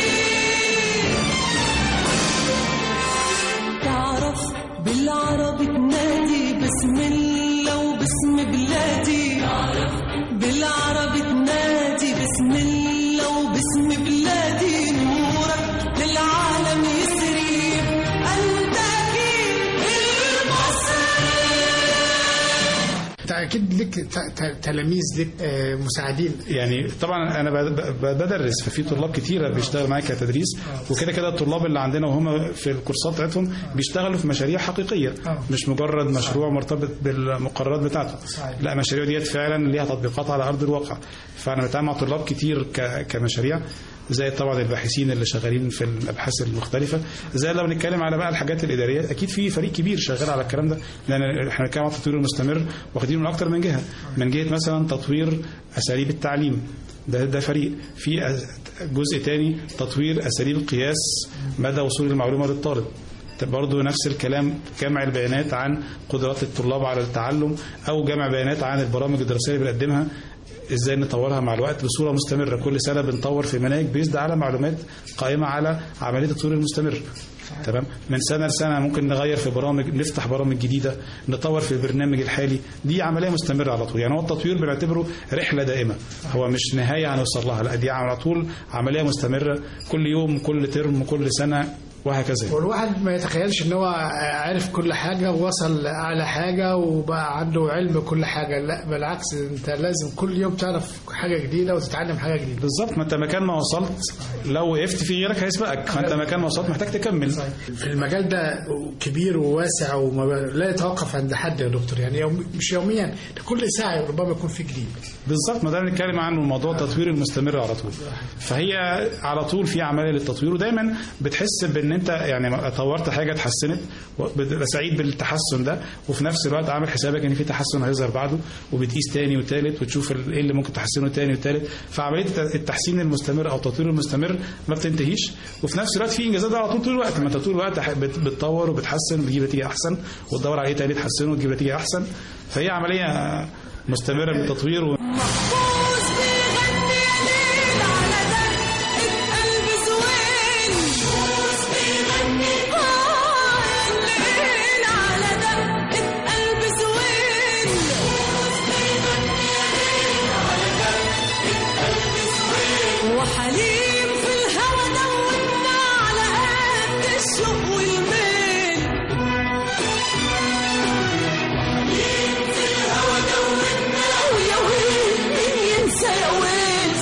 Speaker 5: تعرف بالعربي تنادي بسم الله وباسم بلادي بالعربي تنادي بسم الله وباسم بلادي نورك للعالم يسري انت اكيد المصري
Speaker 2: انت اكيد لك ت- ت- تلاميذ لك آه، مساعدين
Speaker 3: يعني طبعا انا ب- ب- بدرس ففي طلاب كتيره بيشتغل معايا كتدريس وكده كده الطلاب اللي عندنا وهم في الكورسات بتاعتهم بيشتغلوا في مشاريع حقيقيه
Speaker 2: آه.
Speaker 3: مش مجرد مشروع مرتبط بالمقررات بتاعته
Speaker 2: صحيح.
Speaker 3: لا المشاريع ديت فعلا ليها تطبيقات على ارض الواقع فانا بتعامل مع طلاب كتير ك- كمشاريع زي طبعا الباحثين اللي شغالين في الابحاث المختلفه زي لو بنتكلم على بقى الحاجات الاداريه اكيد في فريق كبير شغال على الكلام ده لان احنا بنتكلم على التطوير المستمر واخدينه من اكتر من جهه من جهه مثلا تطوير اساليب التعليم ده ده فريق في أس- جزء تاني تطوير اساليب قياس مدى وصول المعلومه للطالب برضه نفس الكلام جمع البيانات عن قدرات الطلاب على التعلم او جمع بيانات عن البرامج الدراسيه اللي بنقدمها ازاي نطورها مع الوقت بصوره مستمره كل سنه بنطور في مناهج بيزد على معلومات قائمه على عمليه التطوير المستمر تمام من سنه لسنه ممكن نغير في برامج نفتح برامج جديده نطور في البرنامج الحالي دي عمليه مستمره على طول يعني هو التطوير بنعتبره رحله دائمه هو مش نهايه هنوصل لها لا دي على طول عمليه مستمره كل يوم كل ترم كل سنه وهكذا
Speaker 2: والواحد ما يتخيلش ان هو عارف كل حاجه ووصل لاعلى حاجه وبقى عنده علم كل حاجه لا بالعكس انت لازم كل يوم تعرف حاجه جديده وتتعلم حاجه جديده
Speaker 3: بالظبط ما انت مكان ما وصلت لو وقفت في غيرك هيسبقك فانت مكان ما وصلت محتاج تكمل
Speaker 2: في المجال ده كبير وواسع وما لا يتوقف عند حد يا دكتور يعني يوم مش يوميا ده كل ساعه ربما يكون في جديد
Speaker 3: بالظبط ما ده اللي بنتكلم عنه موضوع التطوير المستمر على طول فهي على طول في عمليه للتطوير ودايما بتحس بان انت يعني طورت حاجه اتحسنت وبتبقى سعيد بالتحسن ده وفي نفس الوقت عامل حسابك ان في تحسن هيظهر بعده وبتقيس تاني وتالت وتشوف ال- ايه اللي ممكن تحسنه تاني وتالت فعمليه التحسين المستمر او التطوير المستمر ما بتنتهيش وفي نفس الوقت في انجازات على طول طول الوقت ما انت طول الوقت ح- بت- بتطور وبتحسن وبتجيب نتيجه احسن وتدور على ايه تاني تحسنه وتجيب نتيجه احسن فهي عمليه مستمره من التطوير و...
Speaker 7: محفوظ بيغني يا ليل على دقة قلب زوين محفوظ بيغني آه يا ليل على دقة قلب زوين محفوظ بيغني يا ليل على دقة قلب زوين وحليم في الهوى دوبنا على قد الشوق والميل ويا ويل مين ينسى يا ويل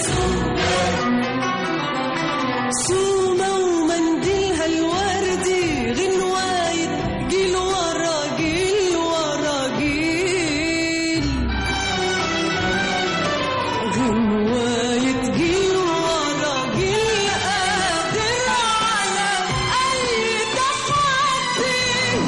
Speaker 7: سومة ومنديلها الوردي غنواية جيل ورا جيل ورا جيل غنواية جيل ورا جيل قادر على أي تحدي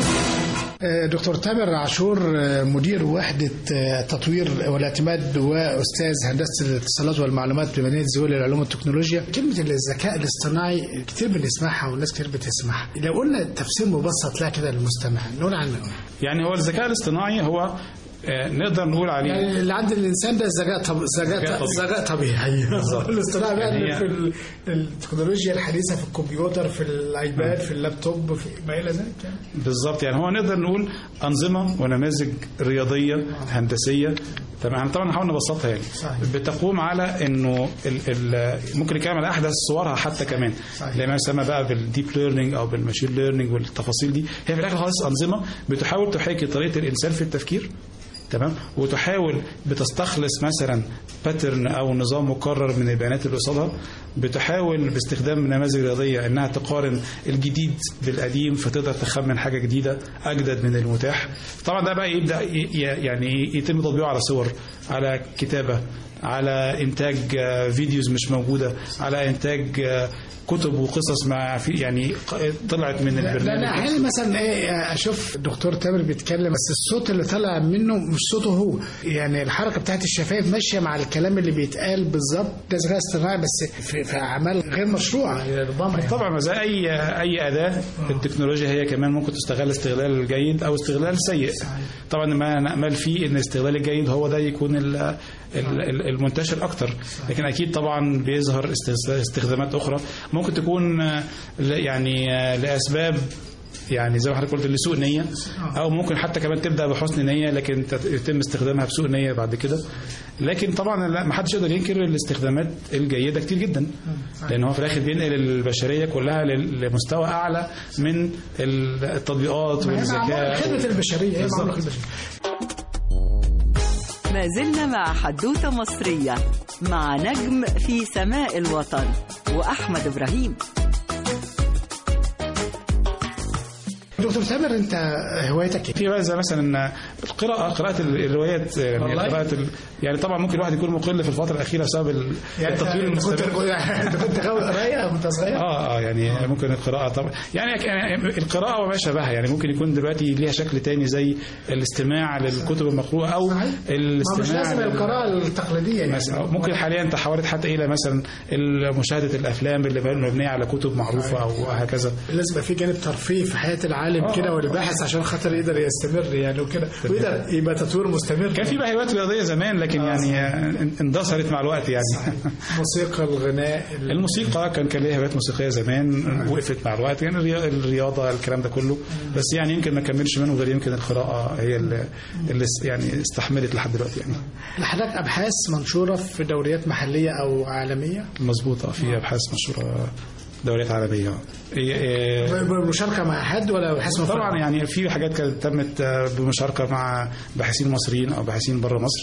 Speaker 2: آه، دكتور تامر عاشور آه، مدير وحدة آه، تطوير والاعتماد وأستاذ هندسة الاتصالات والمعلومات بمدينة زويل للعلوم والتكنولوجيا كلمة الذكاء الاصطناعي كتير بنسمعها والناس كتير بتسمعها لو قلنا تفسير مبسط لها كده للمستمع نقول عنه إيه؟
Speaker 3: يعني هو الذكاء الاصطناعي هو آه، نقدر نقول عليه
Speaker 2: يعني اللي عند الانسان ده ذكاء طب...
Speaker 3: ذكاء
Speaker 2: ذكاء
Speaker 3: طبيعي.
Speaker 2: ذكاء طبيعي الاصطناعي بقى
Speaker 3: يعني
Speaker 2: اللي
Speaker 3: هي-
Speaker 2: في ال- التكنولوجيا الحديثه في الكمبيوتر في الايباد في اللابتوب في ما الى ذلك يعني.
Speaker 3: بالظبط يعني هو نقدر نقول أنظمة ونماذج رياضية هندسية تمام طبعا نحاول نبسطها يعني
Speaker 2: صحيح.
Speaker 3: بتقوم على انه ال ال ممكن نتكلم على احدث صورها حتى كمان
Speaker 2: صحيح.
Speaker 3: اللي ما يسمى بقى بالديب ليرنينج او بالماشين ليرنينج والتفاصيل دي هي في الاخر خالص انظمه بتحاول تحاكي طريقه الانسان في التفكير تمام وتحاول بتستخلص مثلا باترن او نظام مكرر من البيانات اللي قصادها بتحاول باستخدام نماذج رياضيه انها تقارن الجديد بالقديم فتقدر تخمن حاجه جديده اجدد من المتاح طبعا ده بقى يبدا ي- ي- يعني يتم تطبيقه على صور على كتابه على انتاج آه، فيديوز مش موجوده على انتاج آه، كتب وقصص مع في يعني ق- طلعت من
Speaker 2: لا لا
Speaker 3: البرنامج
Speaker 2: احيانا مثلا ايه اشوف الدكتور تامر بيتكلم بس الصوت اللي طالع منه مش صوته هو يعني الحركه بتاعت الشفايف ماشيه مع الكلام اللي بيتقال بالظبط ده ذكاء اصطناعي بس في, في اعمال غير مشروعه ربما يعني.
Speaker 3: طبعا ما زي اي اي اداه التكنولوجيا هي كمان ممكن تستغل استغلال جيد او استغلال سيء طبعا ما نامل فيه ان الاستغلال الجيد هو ده يكون ال- ال- ال- المنتشر اكتر لكن اكيد طبعا بيظهر است- استخدامات اخرى ممكن تكون آه، ل- يعني آه، لاسباب يعني زي ما حضرتك قلت لسوء نيه او ممكن حتى كمان تبدا بحسن نيه لكن تت- يتم استخدامها بسوء نيه بعد كده لكن طبعا لا ما حدش يقدر ينكر الاستخدامات الجيده كتير جدا لان هو في الاخر بينقل البشريه كلها لل- لمستوى اعلى من التطبيقات
Speaker 2: ما هي معمولة
Speaker 3: والذكاء
Speaker 2: خدمه البشريه هي معمولة
Speaker 3: بالظبط.
Speaker 2: خدمة البشرية.
Speaker 1: ما زلنا مع حدوتة مصرية مع نجم في سماء الوطن وأحمد إبراهيم
Speaker 2: دكتور تامر انت هوايتك ايه؟
Speaker 3: في بقى زي مثلا القراءة قراءة الروايات يعني
Speaker 2: والله؟
Speaker 3: قراءة ال... يعني طبعا ممكن الواحد يكون مقل في الفترة الأخيرة بسبب ال- التطوير
Speaker 2: انت كنت
Speaker 3: المستمر
Speaker 2: انت كنت غاوي قرايه وانت صغير؟
Speaker 3: اه اه يعني ممكن القراءة طبعا يعني يعني القراءة وما شابهها يعني ممكن يكون دلوقتي ليها شكل تاني زي الاستماع للكتب المقروءة أو
Speaker 2: صحيح. ما
Speaker 3: الاستماع
Speaker 2: مش لازم
Speaker 3: لل-
Speaker 2: القراءه التقليديه يعني
Speaker 3: مثلا ممكن حاليا تحولت حتى الى مثلا مشاهده الافلام اللي مبنيه على كتب معروفه او هكذا
Speaker 2: لازم يبقى في جانب ترفيه في حياه العالم
Speaker 3: آه.
Speaker 2: كده والباحث عشان خاطر يقدر يستمر يعني وكده ويقدر يبقى تطوير مستمر
Speaker 3: كان في بقى هوايات رياضيه زمان لكن يعني اندثرت مع الوقت يعني
Speaker 2: موسيقى الغناء ال-
Speaker 3: الموسيقى كان كان ليها هوايات موسيقيه زمان وقفت مع الوقت يعني الريا- الرياضه الكلام ده كله بس يعني يمكن ما كملش منه غير يمكن القراءه هي اللي, اللي يعني استحملت لحد دلوقتي يعني
Speaker 2: لحضرتك ابحاث منشوره في دوريات محليه او عالميه
Speaker 3: مظبوطه في ابحاث مشهوره دوريات عربيه إيه- إيه
Speaker 2: بالمشاركه مع حد ولا ابحاث مفردة؟
Speaker 3: طبعا يعني في حاجات كانت تمت آه، بمشاركه مع باحثين مصريين او باحثين بره مصر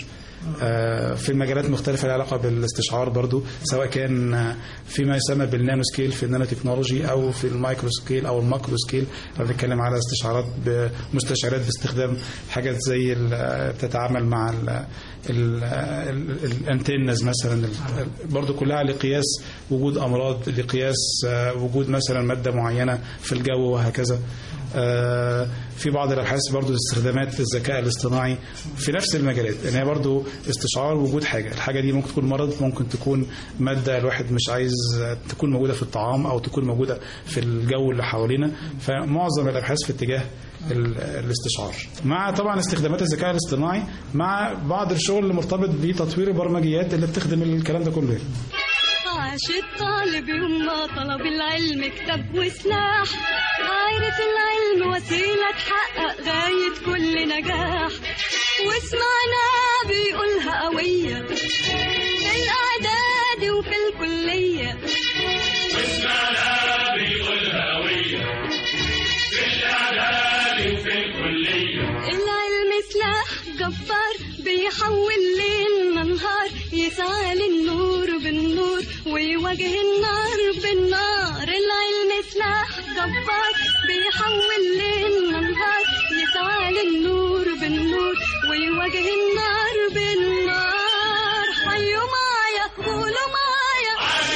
Speaker 3: آه، في مجالات مختلفة لها علاقة بالاستشعار برضو سواء كان آه، فيما يسمى بالنانو سكيل في النانو تكنولوجي أو في المايكرو سكيل أو الماكرو سكيل لو بنتكلم على استشعارات بمستشعرات باستخدام حاجات زي ال- تتعامل مع ال- ال- ال- الانتنز مثلا ال- برضو كلها لقياس وجود أمراض لقياس آه، وجود مثلا مادة معينة في الجو وهكذا آه، في بعض الابحاث برضو استخدامات الذكاء الاصطناعي في نفس المجالات ان هي برضو استشعار وجود حاجه الحاجه دي ممكن تكون مرض ممكن تكون ماده الواحد مش عايز تكون موجوده في الطعام او تكون موجوده في الجو اللي حوالينا فمعظم الابحاث في اتجاه ال- الاستشعار مع طبعا استخدامات الذكاء الاصطناعي مع بعض الشغل اللي مرتبط بتطوير البرمجيات اللي بتخدم الكلام ده كله
Speaker 8: عاش الطالب يوم ما طلب العلم كتاب وسلاح عارف العلم وسيلة تحقق غاية كل نجاح وسمعنا بيقولها قوية في الإعداد وفي الكلية العلم سلاح جبار بيحول ليل نهار يسعى للنور بالنور ويواجه النار بالنار العلم سلاح جبار بيحول ليل نهار يسعى للنور بالنور ويواجه النار بالنار حيوا معايا قولوا معايا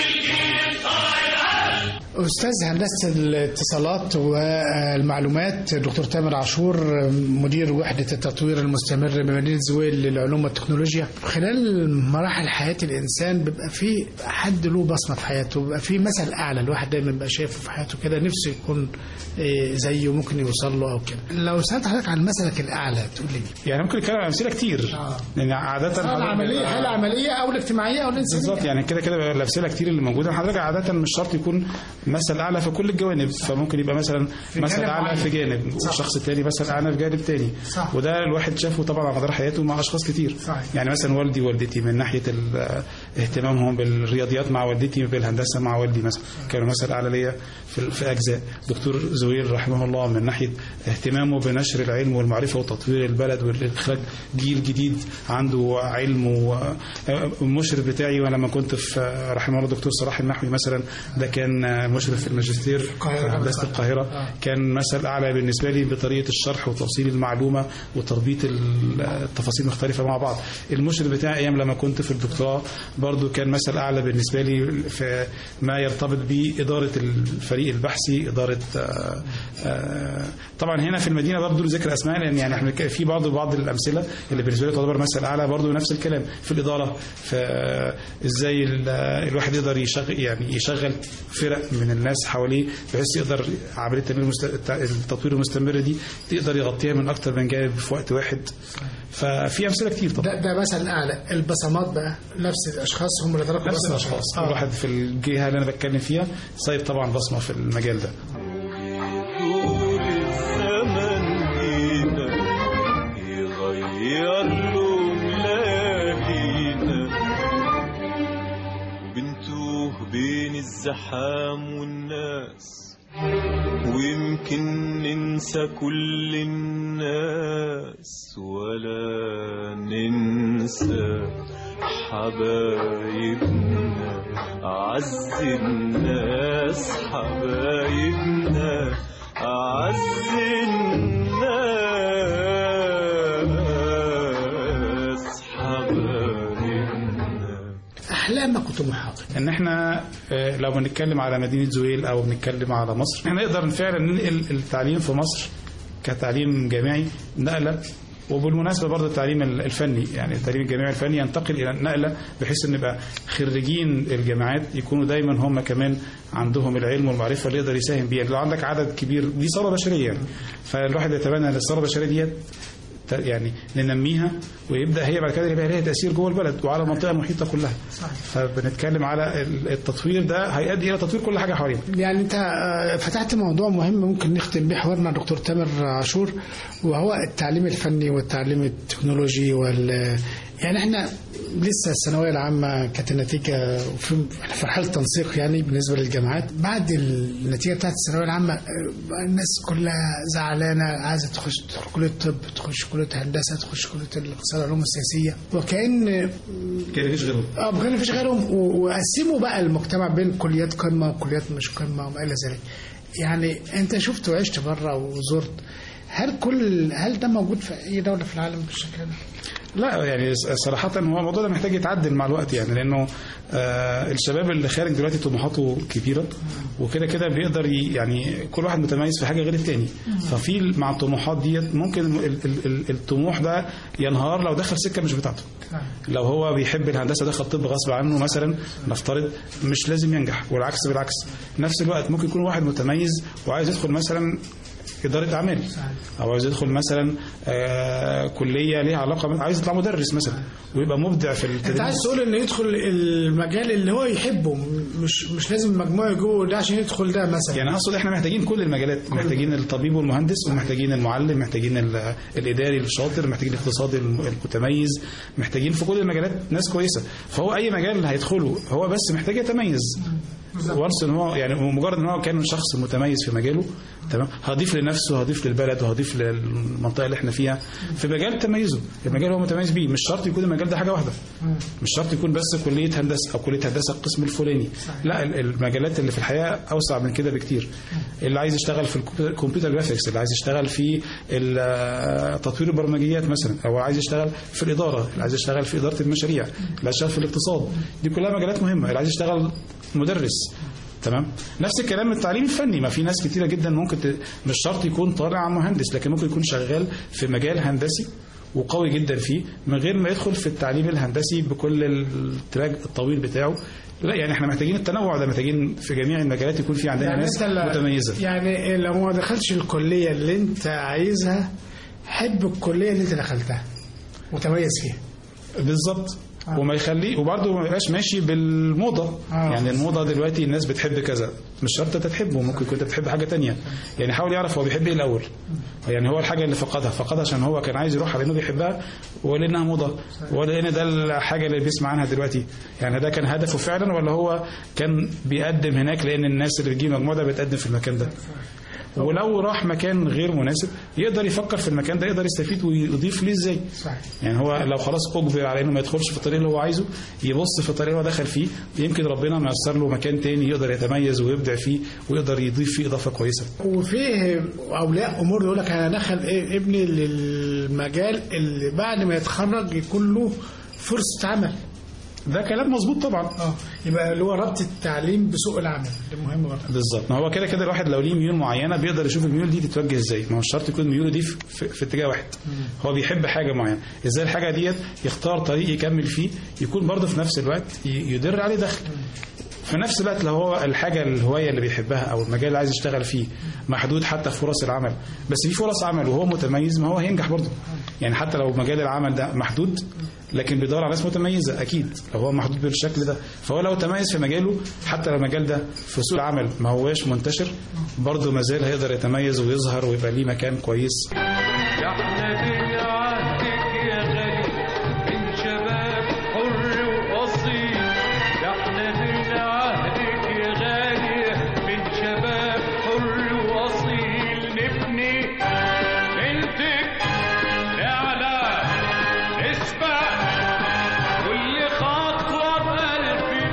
Speaker 2: أستاذ هندسة الاتصالات والمعلومات دكتور تامر عاشور مدير وحدة التطوير المستمر بمدينة زويل للعلوم والتكنولوجيا خلال مراحل حياة الإنسان بيبقى في حد له بصمة في حياته بيبقى في مثل أعلى الواحد دايما بيبقى شايفه في حياته كده نفسه يكون إيه، زيه ممكن يوصل له أو كده لو سألت حضرتك عن مثلك الأعلى تقول لي
Speaker 3: يعني ممكن نتكلم عن امثله كتير
Speaker 2: آه.
Speaker 3: لان عاده
Speaker 2: سواء
Speaker 3: حضرتك
Speaker 2: العملية
Speaker 3: بيبقى-
Speaker 2: هل العملية أو الاجتماعية أو الإنسانية
Speaker 3: بالظبط يعني كده كده الامثله كتير اللي موجوده حضرتك عاده مش شرط يكون مثل اعلى في كل الجوانب فممكن يبقى مثلا مثل
Speaker 2: جانب
Speaker 3: اعلى
Speaker 2: معين.
Speaker 3: في جانب
Speaker 2: صح.
Speaker 3: وشخص تاني مثل اعلى في جانب تاني
Speaker 2: صح.
Speaker 3: وده الواحد شافه طبعا على مدار حياته مع اشخاص كتير
Speaker 2: صحيح.
Speaker 3: يعني مثلا والدي ووالدتي من ناحيه ال- اهتمامهم بالرياضيات مع والدتي بالهندسه مع والدي مثلا كانوا مثل اعلى ليا في, في اجزاء دكتور زويل رحمه الله من ناحيه اهتمامه بنشر العلم والمعرفه وتطوير البلد والاخراج جيل جديد عنده علم والمشرف بتاعي ولما كنت في رحمه الله الدكتور صلاح النحوي مثلا ده كان مشرف في الماجستير في
Speaker 2: القاهرة.
Speaker 3: هندسه القاهره كان مثل اعلى بالنسبه لي بطريقه الشرح وتوصيل المعلومه وتربيط التفاصيل المختلفه مع بعض المشرف بتاعي ايام لما كنت في الدكتوراه برضو كان مثل اعلى بالنسبه لي في ما يرتبط باداره الفريق البحثي اداره آه، آه، طبعا هنا في المدينه برضو ذكر اسماء لان يعني احنا في بعض بعض الامثله اللي بالنسبه لي تعتبر مثل اعلى برضو نفس الكلام في الاداره في آه، ازاي ال- الواحد يقدر يشغل يعني يشغل فرق من الناس حواليه بحيث يقدر عمليه التنمية المست- التطوير المستمر دي يقدر يغطيها من اكتر من جانب في وقت واحد ففي امثله كتير طبعا
Speaker 2: ده ده مثل أعلى البصمات بقى نفس الأشخاص هم اللي تركوا
Speaker 3: نفس
Speaker 2: بصمة
Speaker 3: الاشخاص كل
Speaker 2: آه.
Speaker 3: واحد في الجهه اللي انا بتكلم فيها سايب طبعا بصمه في المجال ده
Speaker 9: دور الزمن بينا يغير لون ليالينا وبنتوه بين الزحام والناس ويمكن ننسى كل الناس ولا ننسى حبايبنا أعز الناس حبايبنا أعز الناس حبايبنا
Speaker 2: أحلامك وطموحاتك
Speaker 3: ان احنا آه، لو بنتكلم على مدينه زويل او بنتكلم على مصر احنا نقدر فعلا ننقل التعليم في مصر كتعليم جامعي نقله وبالمناسبه برضه التعليم الفني يعني التعليم الجامعي الفني ينتقل الى نقله بحيث ان يبقى خريجين الجامعات يكونوا دايما هم كمان عندهم العلم والمعرفه اللي يقدر يساهم بيها لو عندك عدد كبير دي ثروه بشريه يعني فالواحد يتبنى ان الثروه البشريه ديت ت- يعني ننميها ويبدا هي بعد كده يبقى لها تاثير جوه البلد وعلى المنطقه المحيطه كلها فبنتكلم على ال- التطوير ده هيؤدي الى تطوير كل حاجه حوالينا
Speaker 2: يعني انت آه، فتحت موضوع مهم ممكن نختم بيه حوارنا دكتور تامر عاشور وهو التعليم الفني والتعليم التكنولوجي وال يعني احنا لسه الثانويه العامه كانت النتيجه وفي احنا في مرحله تنسيق يعني بالنسبه للجامعات بعد النتيجه بتاعت الثانويه العامه آه، بقى الناس كلها زعلانه عايزه تخش تدخل كليه الطب تخش كليه هندسه تخش كليه الاقتصاد العلوم السياسيه وكان آه،
Speaker 3: كان مفيش غيرهم
Speaker 2: اه ما كان فيش غيرهم و- وقسموا بقى المجتمع بين كليات قمه وكليات مش قمه وما الى ذلك يعني انت شفت وعشت بره وزرت هل كل هل ده موجود في اي دوله في العالم بالشكل ده؟
Speaker 3: لا يعني صراحة هو الموضوع ده محتاج يتعدل مع الوقت يعني لأنه آه الشباب اللي خارج دلوقتي طموحاته كبيرة وكده كده بيقدر ي- يعني كل واحد متميز في حاجة غير التاني ففي مع الطموحات ديت ممكن ال- ال- ال- الطموح ده ينهار لو دخل سكة مش بتاعته لو هو بيحب الهندسة دخل طب غصب عنه مثلا نفترض مش لازم ينجح والعكس بالعكس نفس الوقت ممكن يكون واحد متميز وعايز يدخل مثلا إدارة أعمال أو عايز يدخل مثلا آه كلية ليها علاقة عايز يطلع مدرس مثلا ويبقى مبدع في
Speaker 2: انت
Speaker 3: التدريس
Speaker 2: عايز تقول انه يدخل المجال اللي هو يحبه مش مش لازم المجموع جوه ده عشان يدخل ده مثلا
Speaker 3: يعني اقصد احنا محتاجين كل المجالات محتاجين الطبيب والمهندس ومحتاجين المعلم محتاجين ال- الاداري الشاطر محتاجين الاقتصادي الم- المتميز محتاجين في كل المجالات ناس كويسه فهو اي مجال هيدخله هو بس محتاج يتميز وانس ان هو يعني مجرد ان هو كان شخص متميز في مجاله تمام هضيف لنفسه هضيف للبلد وهضيف للمنطقه اللي احنا فيها في مجال تميزه المجال اللي هو متميز بيه مش شرط يكون المجال ده حاجه واحده مش شرط يكون بس كليه هندسه او كليه هندسه القسم الفلاني لا ال- المجالات اللي في الحياه اوسع من كده بكتير اللي عايز يشتغل في الكمبيوتر جرافيكس اللي عايز يشتغل في ال- تطوير البرمجيات مثلا او عايز يشتغل في الاداره اللي عايز يشتغل في اداره المشاريع اللي عايز يشتغل في الاقتصاد دي كلها مجالات مهمه اللي عايز يشتغل مدرس تمام نفس الكلام التعليم الفني ما في ناس كتيره جدا ممكن ت... مش شرط يكون طالع مهندس لكن ممكن يكون شغال في مجال هندسي وقوي جدا فيه من غير ما يدخل في التعليم الهندسي بكل التراك الطويل بتاعه لا يعني احنا محتاجين التنوع ده محتاجين في جميع المجالات يكون في عندنا ناس
Speaker 2: انت لا-
Speaker 3: متميزه
Speaker 2: يعني لو ما دخلتش الكليه اللي انت عايزها حب الكليه اللي انت دخلتها وتميز فيها
Speaker 3: بالظبط وما يخليه وبرضه ما يبقاش ماشي بالموضه
Speaker 2: آه.
Speaker 3: يعني الموضه دلوقتي الناس بتحب كذا مش شرط انت تحبه ممكن يكون انت بتحب حاجه تانية يعني حاول يعرف هو بيحب ايه الاول يعني هو الحاجه اللي فقدها فقدها عشان هو كان عايز يروحها لانه بيحبها ولا انها موضه ولا ان ده الحاجه اللي بيسمع عنها دلوقتي يعني ده كان هدفه فعلا ولا هو كان بيقدم هناك لان الناس اللي بتجيب مجموعه ده بتقدم في المكان ده ولو راح مكان غير مناسب يقدر يفكر في المكان ده يقدر يستفيد ويضيف ليه ازاي
Speaker 2: صحيح
Speaker 3: يعني هو لو خلاص اجبر على انه ما يدخلش في الطريق اللي هو عايزه يبص في الطريق اللي هو دخل فيه يمكن ربنا ميسر له مكان تاني يقدر يتميز ويبدع فيه ويقدر يضيف فيه اضافه كويسه
Speaker 2: وفيه اولياء امور يقول لك انا دخل إيه ابني للمجال اللي بعد ما يتخرج يكون له فرصه عمل
Speaker 3: ده كلام مظبوط طبعا
Speaker 2: اه يبقى اللي هو ربط التعليم بسوق العمل ده مهم برضه
Speaker 3: بالظبط ما هو كده كده الواحد لو ليه ميول معينه بيقدر يشوف الميول دي تتوجه ازاي ما هو مش شرط يكون ميوله دي في, في, في اتجاه واحد هو بيحب حاجه معينه ازاي الحاجه ديت يختار طريق يكمل فيه يكون برضه في نفس الوقت ي- يدر عليه دخل في نفس الوقت لو هو الحاجه الهوايه اللي بيحبها او المجال اللي عايز يشتغل فيه محدود حتى في فرص العمل بس في فرص عمل وهو متميز ما هو هينجح برضه يعني حتى لو مجال العمل ده محدود لكن بيدور على ناس متميزه اكيد لو هو محدود بالشكل ده فهو لو تميز في مجاله حتى لو المجال ده في سوق العمل ما هواش منتشر برضه ما زال هيقدر يتميز ويظهر ويبقى ليه مكان كويس
Speaker 6: يا احنا عهدك يا غالي من شباب حر واصيل يا احنا عهدك يا غالي من شباب حر واصيل نبني بنتك نعلى نسبة كل خطوة بألف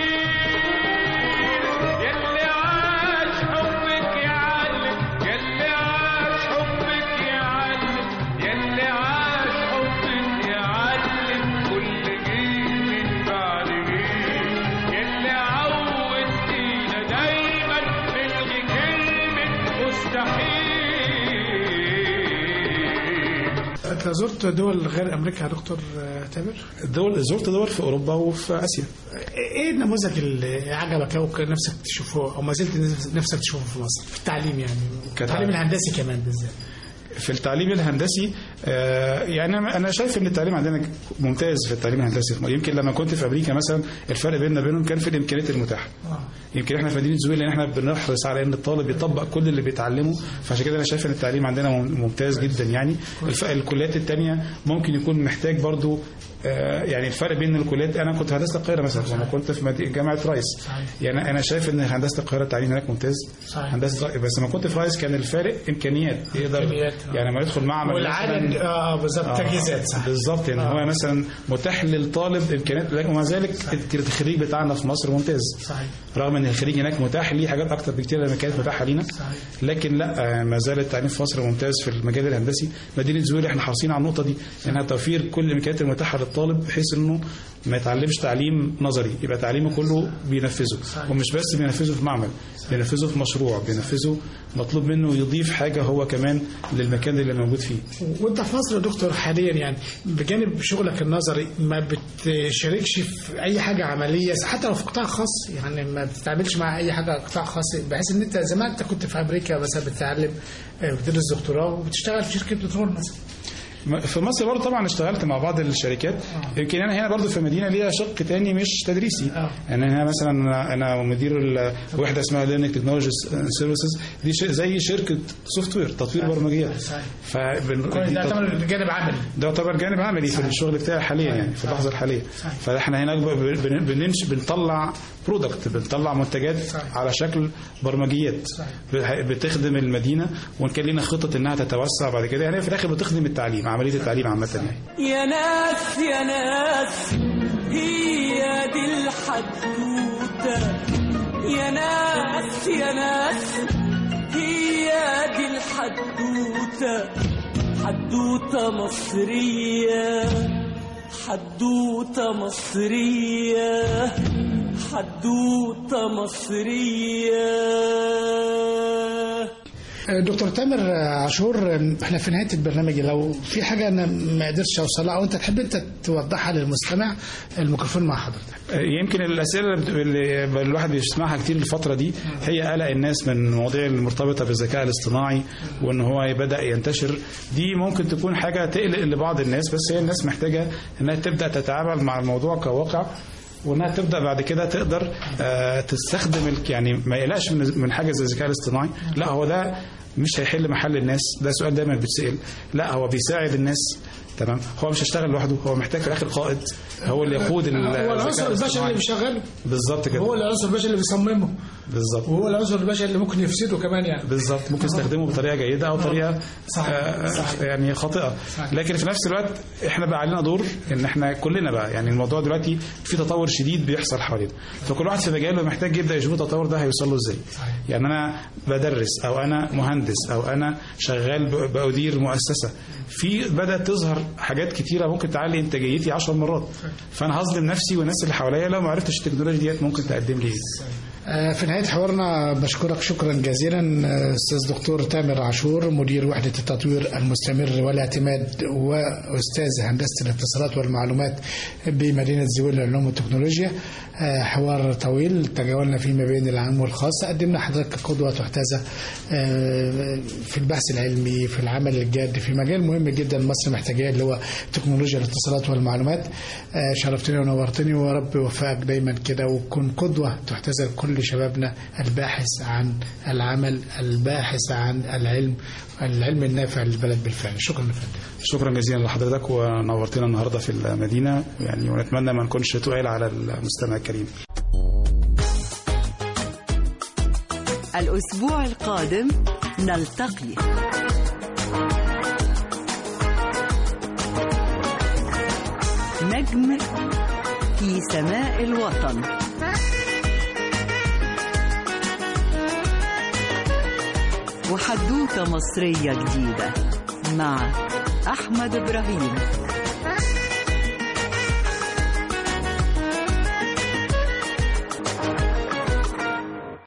Speaker 6: ميل يلي عاش حبك يعلم يلي عاش حبك يعلم يلي عاش حبك يعلم كل جيل من بعد جيل يلي عودتينا دايما نلغي كلمة مستحيل
Speaker 2: انت زرت دول غير امريكا يا دكتور آه، تامر
Speaker 3: دول زرت دول في اوروبا وفي اسيا
Speaker 2: ايه النموذج اللي عجبك او كان نفسك تشوفه او ما زلت نفسك تشوفه في مصر في التعليم يعني التعليم الهندسي كمان بالذات
Speaker 3: في التعليم الهندسي آه، يعني أنا- انا شايف ان التعليم عندنا ممتاز في التعليم الهندسي يمكن لما كنت في امريكا مثلا الفرق بيننا وبينهم كان في الامكانيات المتاحه يمكن احنا في مدينه زويل لان احنا بنحرص على ان الطالب يطبق كل اللي بيتعلمه فعشان كده انا شايف ان التعليم عندنا مم- ممتاز جدا يعني الف... الكليات التانية ممكن يكون محتاج برضو آه، يعني الفرق بين الكليات انا كنت في هندسه القاهره مثلا لما كنت في مدي... جامعه رايس يعني انا شايف ان هندسه القاهره التعليم هناك ممتاز
Speaker 2: صحيح.
Speaker 3: هندسه رأي- بس لما كنت في رايس كان الفارق امكانيات يقدر
Speaker 2: إمكانيات، آه.
Speaker 3: يعني لما يدخل معمل
Speaker 2: والعدد
Speaker 3: مثلاً-
Speaker 2: اه بالظبط
Speaker 3: آه،
Speaker 2: تجهيزات صح
Speaker 3: بالظبط يعني هو مثلا متاح للطالب امكانيات لكن ومع ذلك الخريج بتاعنا في مصر ممتاز
Speaker 2: صحيح
Speaker 3: رغم ان الخريج هناك متاح ليه حاجات اكتر بكتير لما كانت متاحه لينا
Speaker 2: صحيح.
Speaker 3: لكن لا آه، ما زال التعليم في مصر ممتاز في المجال الهندسي مدينه زويل احنا حريصين على النقطه دي انها توفير كل الامكانيات المتاحه للطالب بحيث انه ما يتعلمش تعليم نظري يبقى تعليمه كله بينفذه ومش بس بينفذه في معمل بينفذه في مشروع بينفذه مطلوب منه يضيف حاجه هو كمان للمكان اللي موجود فيه
Speaker 2: وانت في مصر يا دكتور حاليا يعني بجانب شغلك النظري ما بتشاركش في اي حاجه عمليه حتى لو في قطاع خاص يعني ما بتتعاملش مع اي حاجه قطاع خاص بحيث ان انت زمان انت كنت في امريكا مثلا بتتعلم آه، بتدرس دكتوراه وبتشتغل في شركه بترول مثلا
Speaker 3: في مصر برضه طبعا اشتغلت مع بعض الشركات يمكن انا هنا برضه في مدينه ليها شق تاني مش تدريسي
Speaker 2: آه.
Speaker 3: يعني هنا مثلا أنا- انا مدير الوحده اسمها ليرنينج تكنولوجي سيرفيسز دي ش- زي شركه سوفت وير تطوير برمجيات
Speaker 2: صحيح.
Speaker 3: فبن...
Speaker 2: كويس،
Speaker 3: دي
Speaker 2: ده
Speaker 3: تط-
Speaker 2: يعتبر جانب عملي
Speaker 3: ده يعتبر جانب عملي في الشغل بتاعي حاليا يعني في اللحظه الحاليه فاحنا هناك ب- بن- بننش بنطلع برودكت بنطلع منتجات
Speaker 2: صحيح.
Speaker 3: على شكل برمجيات بح- بتخدم المدينه وان كان لنا خطط انها تتوسع بعد كده يعني في الاخر بتخدم التعليم عمليه التعليم عامه يعني
Speaker 7: يا ناس يا ناس هي دي الحدوتة يا ناس يا ناس هي دي الحدوتة حدوتة مصرية حدوتة مصرية حدوتة مصرية
Speaker 2: دكتور تامر عاشور احنا في نهايه البرنامج لو في حاجه انا ما قدرتش اوصلها او انت تحب انت توضحها للمستمع الميكروفون مع حضرتك
Speaker 3: يمكن الاسئله اللي بت- اللي الواحد بيسمعها كتير الفتره دي هي قلق الناس من المواضيع المرتبطه بالذكاء الاصطناعي وان هو بدا ينتشر دي ممكن تكون حاجه تقلق لبعض الناس بس هي الناس محتاجه انها تبدا تتعامل مع الموضوع كواقع وانها تبدا بعد كده تقدر آه، تستخدم ال- يعني ما يقلقش من من حاجه زي الذكاء الاصطناعي لا هو ده مش هيحل محل الناس ده سؤال دايما بيتسال لا هو بيساعد الناس تمام هو مش هيشتغل لوحده هو محتاج في الاخر قائد هو اللي يقود ال-
Speaker 2: هو
Speaker 3: الذكاء
Speaker 2: العنصر البشري
Speaker 3: الاصطناعي.
Speaker 2: اللي بيشغله
Speaker 3: بالظبط كده
Speaker 2: هو العنصر البشري اللي بيصممه
Speaker 3: بالظبط
Speaker 2: وهو العنصر البشري اللي ممكن يفسده كمان يعني
Speaker 3: بالظبط ممكن يستخدمه بطريقه جيده او طريقه
Speaker 2: صح،
Speaker 3: آه،
Speaker 2: صح.
Speaker 3: يعني خاطئه
Speaker 2: صح.
Speaker 3: لكن في نفس الوقت احنا بقى علينا دور ان احنا كلنا بقى يعني الموضوع دلوقتي في تطور شديد بيحصل حوالينا فكل واحد في مجاله محتاج يبدا يشوف التطور ده هيوصل له ازاي يعني انا بدرس او انا مهندس او انا شغال ب- بادير مؤسسه في بدات تظهر حاجات كتيره ممكن تعلي انتاجيتي 10 مرات فانا هظلم نفسي والناس اللي حواليا لو ما عرفتش التكنولوجيا ديت ممكن تقدم لي ايه
Speaker 2: آه، في نهاية حوارنا بشكرك شكرا جزيلا آه، أستاذ دكتور تامر عاشور مدير وحدة التطوير المستمر والاعتماد وأستاذ هندسة الاتصالات والمعلومات بمدينة زويل للعلوم والتكنولوجيا آه، حوار طويل تجاولنا فيه ما بين العام والخاص قدمنا حضرتك قدوة تحتذى آه، في البحث العلمي في العمل الجاد في مجال مهم جدا مصر محتاجاه اللي هو تكنولوجيا الاتصالات والمعلومات آه، شرفتني ونورتني ورب يوفقك دايما كده وتكون قدوة تحتذى لكل شبابنا الباحث عن العمل الباحث عن العلم العلم النافع للبلد بالفعل شكرا يا فندم
Speaker 3: شكرا جزيلا لحضرتك ونورتنا النهارده في المدينه يعني ونتمنى ما نكونش تقال على المستمع الكريم
Speaker 1: الأسبوع القادم نلتقي نجم في سماء الوطن وحدوتة مصرية جديدة مع أحمد إبراهيم